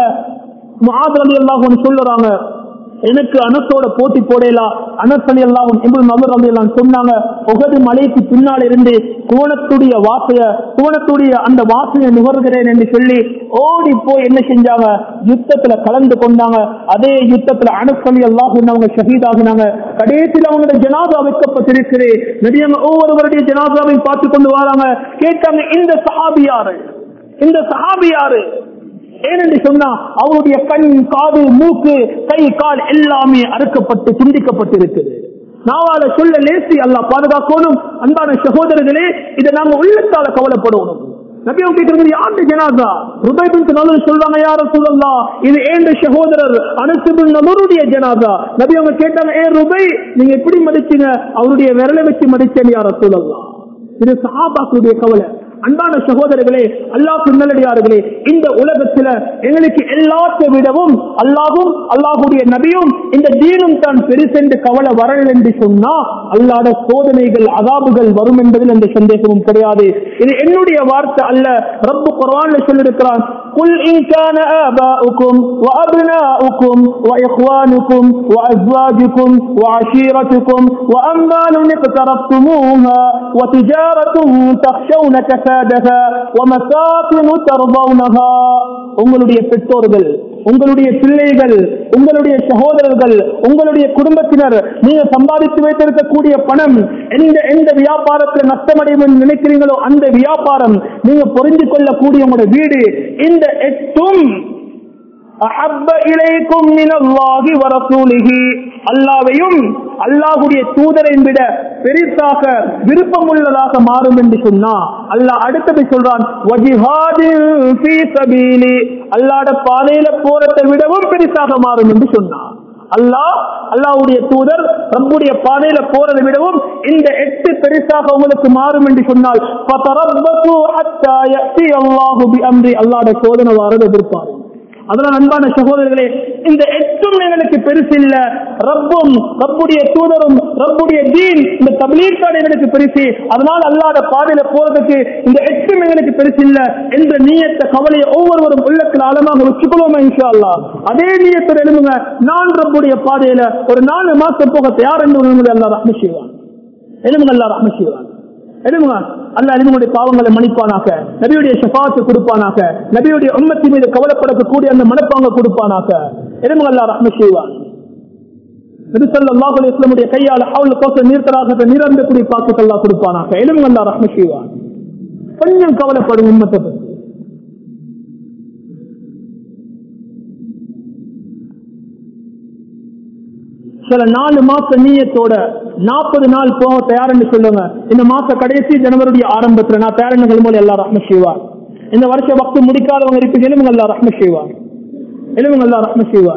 A: முஹாத் அலி அல்லாஹ் சொல்லுறாங்க எனக்கு அனசோட போட்டி போடலாம் அனஸ் அலி அல்லாவும் இபுல் மதுர் அலி எல்லாம் சொன்னாங்க உகது மலைக்கு பின்னால் இருந்து கோணத்துடைய வாசைய கோணத்துடைய அந்த வாசையை நுகர்கிறேன் என்று சொல்லி ஓடி போய் என்ன செஞ்சாங்க யுத்தத்துல கலந்து கொண்டாங்க அதே யுத்தத்துல அனஸ் அலி அல்லாஹ் அவங்க ஷஹீதாகினாங்க கடைசியில் அவங்களோட ஜனாதா வைக்கப்பட்டிருக்குது நடிகங்க ஒவ்வொருவருடைய ஜனாதாவையும் பார்த்து கொண்டு வராங்க கேட்டாங்க இந்த சஹாபி யாரு இந்த சஹாபி யாரு ஏனென்று சொன்னா அவருடைய கண் காது மூக்கு கை கால் எல்லாமே அறுக்கப்பட்டு துண்டிக்கப்பட்டு இருக்குது நாவால சொல்ல லேசி அல்லா பாதுகாக்கணும் அன்பான சகோதரர்களே இதை நாங்க உள்ளத்தால கவலைப்படணும் நபியம் கேட்கிறது யாருடைய ஜனாதா ருபை பின் நல்லூர் சொல்றாங்க யார சொல்லலாம் இது ஏண்ட சகோதரர் அனசுபின் நல்லூருடைய ஜனாதா நபி அவங்க கேட்டாங்க ஏ ருபை நீங்க எப்படி மதிச்சீங்க அவருடைய விரலை வச்சு மதிச்சேன்னு யார சொல்லலாம் இது சஹாபாக்களுடைய கவலை அன்பான சகோதரர்களே அல்லாஹ் நல்லடியார்களே இந்த உலகத்துல எங்களுக்கு எல்லாத்தை விடவும் அல்லாஹும் அல்லாஹுடைய நபியும் இந்த தீனும் தான் பெருசென்று கவலை வரல் என்று சொன்னா அல்லாத சோதனைகள் அதாபுகள் வரும் என்பதில் எந்த சந்தேகமும் கிடையாது இது என்னுடைய வார்த்தை அல்ல ரப்பு குர்ஆன்ல சொல்லியிருக்கிறான் قل إن كان آباؤكم وأبناؤكم وإخوانكم وأزواجكم وعشيرتكم وأموال اقترفتموها وتجارة تخشون كسادها ومساكن ترضونها உங்களுடைய பெற்றோர்கள் உங்களுடைய பிள்ளைகள் உங்களுடைய சகோதரர்கள் உங்களுடைய குடும்பத்தினர் நீங்க சம்பாதித்து வைத்திருக்கக்கூடிய பணம் எந்த எந்த வியாபாரத்தில் நஷ்டமடையும் என்று நினைக்கிறீங்களோ அந்த வியாபாரம் நீங்க புரிந்து கொள்ளக்கூடிய உங்களுடைய வீடு இந்த எட்டும் அஹப்ப இலைக்கும் மினல்லாஹி வரசூலிஹி அல்லாவையும் அல்லாஹுடைய தூதரை விட பெரிசாக விருப்பம் உள்ளதாக மாறும் என்று சொன்னா அல்லாஹ் அடுத்தது சொல்றான் அல்லாட பாதையில போறதை விடவும் பெரிசாக மாறும் என்று சொன்னான் அல்லாஹ் அல்லாஹ்வுடைய தூதர் ரப்புடைய பாதையில போறதை விடவும் இந்த எட்டு பெருசாக உங்களுக்கு மாறும் என்று சொன்னால் அல்லாஹுடைய சோதனை வாரது எதிர்ப்பாரு அதனால் அன்பான சகோதரர்களே இந்த எட்டும் எங்களுக்கு பெருசு இல்ல ரப்பும் ரப்புடைய தூதரும் ரப்புடைய தீன் இந்த தபிலீக் தான் எங்களுக்கு பெருசு அதனால் அல்லாத பாதையில போறதுக்கு இந்த எட்டும் எங்களுக்கு பெருசு இல்ல என்ற நீயத்த கவலையை ஒவ்வொருவரும் உள்ளத்தில் ஆழமாக வச்சுக்கொள்வோமா இன்ஷா அல்லா அதே நீயத்தில் எழுதுங்க நான் ரப்புடைய பாதையில ஒரு நாலு மாசம் போக தயார் என்று உணர்ந்து அல்லா ரஹ்ம செய்வான் எழுதுங்க அல்லா ரஹ்ம செய்வான் எழுதுங்க அல்ல எழுதுங்களுடைய பாவங்களை மன்னிப்பானாக நபியுடைய ஷபாத்து கொடுப்பானாக நபியுடைய உம்மத்தி மீது கவலைப்படக்கூடிய அந்த மனப்பாங்க கொடுப்பானாக எழுதுங்க அல்லா ரஹ்ம செய்வான் நபிசல்லாஹு இஸ்லமுடைய கையால் அவள் கோச நீர்த்தராக நிரந்தக்கூடிய பாக்கத்தை அல்லா கொடுப்பானாக எழுதுங்க அல்லா ரஹ்ம செய்வான் கொஞ்சம் கவலைப்படும் உம்மத்தை பற்றி சில நாலு மாச நீயத்தோட நாற்பது நாள் போக தயார்னு சொல்லுங்க இந்த மாச கடைசி ஜனவரியுடைய ஆரம்பத்துல நான் தயாரின கிளம்போது எல்லா ரஹ்ம செய்வா இந்த வருஷ வக்து முடிக்காதவங்க இருக்கு எலும்புங்க எல்லா ரஹ்ம செய்வா எலும்புங்க எல்லா ரஹ்ம செய்வா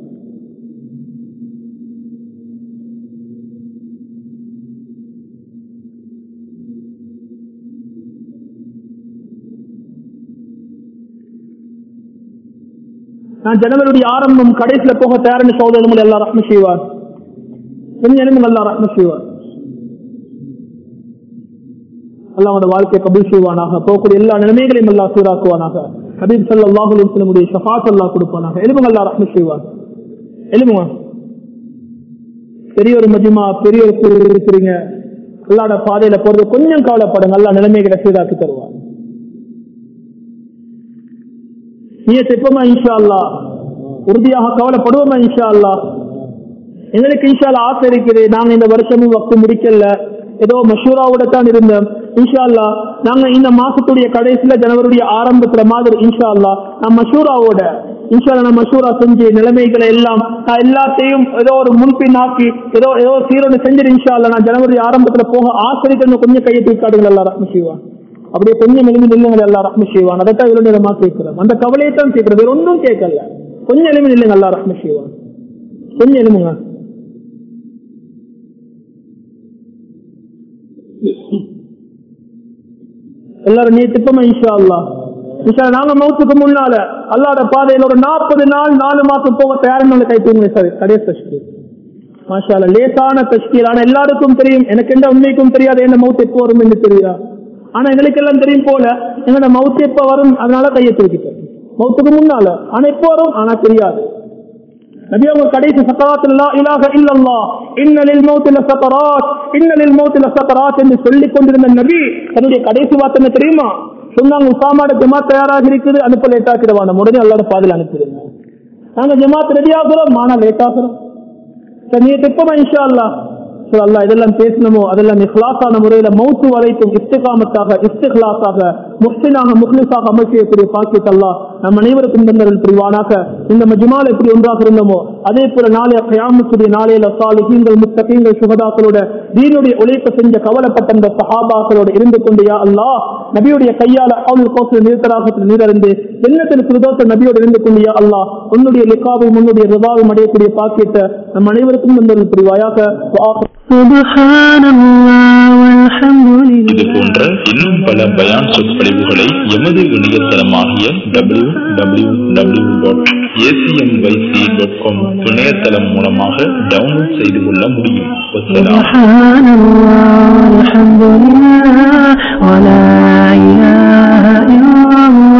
A: நான் ஜனவரியுடைய ஆரம்பம் கடைசியில போக தயார்னு சோதனை எல்லா ரஹ்ம செய்வார் கொஞ்சம் எழுந்து நல்லா ரஹ்ம செய்வார் அல்லாவோட வாழ்க்கையை கபூல் செய்வானாக போகக்கூடிய எல்லா நிலைமைகளையும் அல்லா சீராக்குவானாக ஹபீப் சல்லாஹு நம்முடைய ஷஃபாத் அல்லா கொடுப்பானாக எலும்புங்க அல்லா ரஹ்ம செய்வார் எலும்புங்க பெரிய ஒரு மஜிமா பெரிய ஒரு குரு இருக்கிறீங்க அல்லாட பாதையில போறது கொஞ்சம் கவலைப்படுங்க எல்லா நிலைமைகளை சீராக்கி தருவார் நீ தெப்பமா இன்ஷா அல்லா உறுதியாக கவலைப்படுவோமா இன்ஷா அல்லா எங்களுக்கு இன்ஷால ஆசை இருக்குது நாங்க இந்த வருஷமும் வக்து முடிக்கல ஏதோ மஷூராவோட தான் இருந்தோம் இன்ஷா அல்லா நாங்க இந்த மாசத்துடைய கடைசியில ஜனவரியுடைய ஆரம்பத்துல மாதிரி இன்ஷா அல்லா நான் மஷூராவோட இன்ஷா நான் மஷூரா செஞ்சு நிலைமைகளை எல்லாம் நான் எல்லாத்தையும் ஏதோ ஒரு முன்பின் ஆக்கி ஏதோ ஏதோ சீரோடு செஞ்சு இன்ஷா அல்லா நான் ஜனவரி ஆரம்பத்துல போக ஆசிரியர் கொஞ்சம் கையை தூக்காடுகள் எல்லாம் ரத்ன செய்வான் அப்படியே கொஞ்சம் எழுதி நில்லுங்கள் எல்லாம் ரத்ன செய்வான் அதைத்தான் இவ்வளவு நேரமா கேட்கிறேன் அந்த கவலையை தான் கேட்கிறேன் வேற ஒன்றும் கேட்கல கொஞ்சம் எழுதி நில்லுங்க எல்லாம் ரத்ன செய்வான் கொஞ்சம் எழுதுங்க எல்லாரும் நீ திப்பமா இன்ஷா அல்லா இன்ஷா நாங்க மௌத்துக்கு முன்னால அல்லாட பாதையில ஒரு நாற்பது நாள் நாலு மாசம் போக தயாரின்னு கை தூங்க சார் கடைசி தஷ்கி மாஷால லேசான தஷ்கீல் ஆனா எல்லாருக்கும் தெரியும் எனக்கு எந்த உண்மைக்கும் தெரியாது என்ன மவுத் எப்போ வரும் என்று தெரியா ஆனா எங்களுக்கு எல்லாம் தெரியும் போல எங்களோட மவுத் எப்ப வரும் அதனால கையை தூக்கிட்டேன் மவுத்துக்கு முன்னால ஆனா எப்போ வரும் ஆனா தெரியாது நபி அவங்க கடைசி சக்கராத்தில் லா இலாக இல்லல்லா இன்னலில் மௌத்தில சக்கராத் இன்னலில் மௌத்தில சக்கராத் என்று சொல்லிக் கொண்டிருந்த நபி தன்னுடைய கடைசி வார்த்தை என்ன தெரியுமா சொன்னாங்க உசாமாட ஜமாத் தயாராக இருக்குது அனுப்ப லேட் ஆக்கிடுவாங்க உடனே அல்லாட பாதையில் அனுப்பிடுங்க நாங்க ஜமாத் ரெடி ஆகுறோம் ஆனா லேட் ஆகுறோம் நீ எப்பமா இன்ஷா அல்லா அல்லா இதெல்லாம் பேசணுமோ அதெல்லாம் இஹ்லாசான முறையில மௌத்து வரைக்கும் இஸ்திகாமத்தாக இஸ்திஹ்லாஸாக முஸ்லினாக முஹ்லிஸாக அமல் செய்யக்கூடிய பாக்கியத்தை அல்லா நம் அனைவருக்கும் தந்தர்கள் புரிவானாக இந்த மஜ்மால் எப்படி ஒன்றாக இருந்தோமோ அதே போல நாளைய கயாமத்துடைய நாளையில சாலிஹீங்கள் முத்தகீங்கள் சுகதாக்களோட தீனுடைய உழைப்பு செஞ்ச கவலைப்பட்ட அந்த சஹாபாக்களோட இருந்து கொண்டு யா அல்லா நபியுடைய கையால அவள் கோசல் நீர்த்தராகத்தில் நீரறிந்து எண்ணத்தில் சுரதோத்த நபியோடு இருந்து கொண்டு யா அல்லா உன்னுடைய லிக்காவை உன்னுடைய ரிதாவும் அடையக்கூடிய பாக்கியத்தை நம் அனைவருக்கும் தந்தர்கள் புரிவாயாக
C: سبحان الله والحمد
D: இது
C: لله
D: போன்ற இன்னும் பல பயான் சொற்பொழிவுகளை எமது இணையதளமாகிய W W W dot ACMYC dot com இணையதளம் மூலமாக டவுன்லோட் செய்து கொள்ள முடியும் வசலாம்
C: سبحان الله والحمد لله ولا إله إلا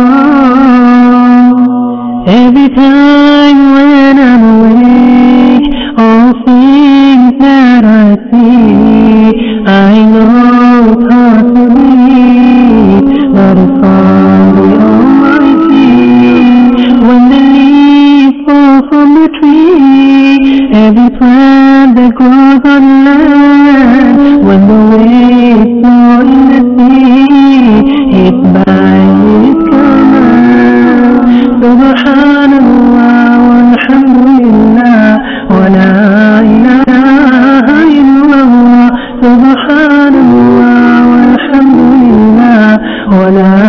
C: الله Every time when I'm awake all things that I see I know it's hard to believe but it's from the Almighty when the leaves fall from the tree every plant that grows on land when the waves flow in the sea it's by his command سبحان الله والحمد لله ولا إله إلا الله سبحان الله والحمد لله ولا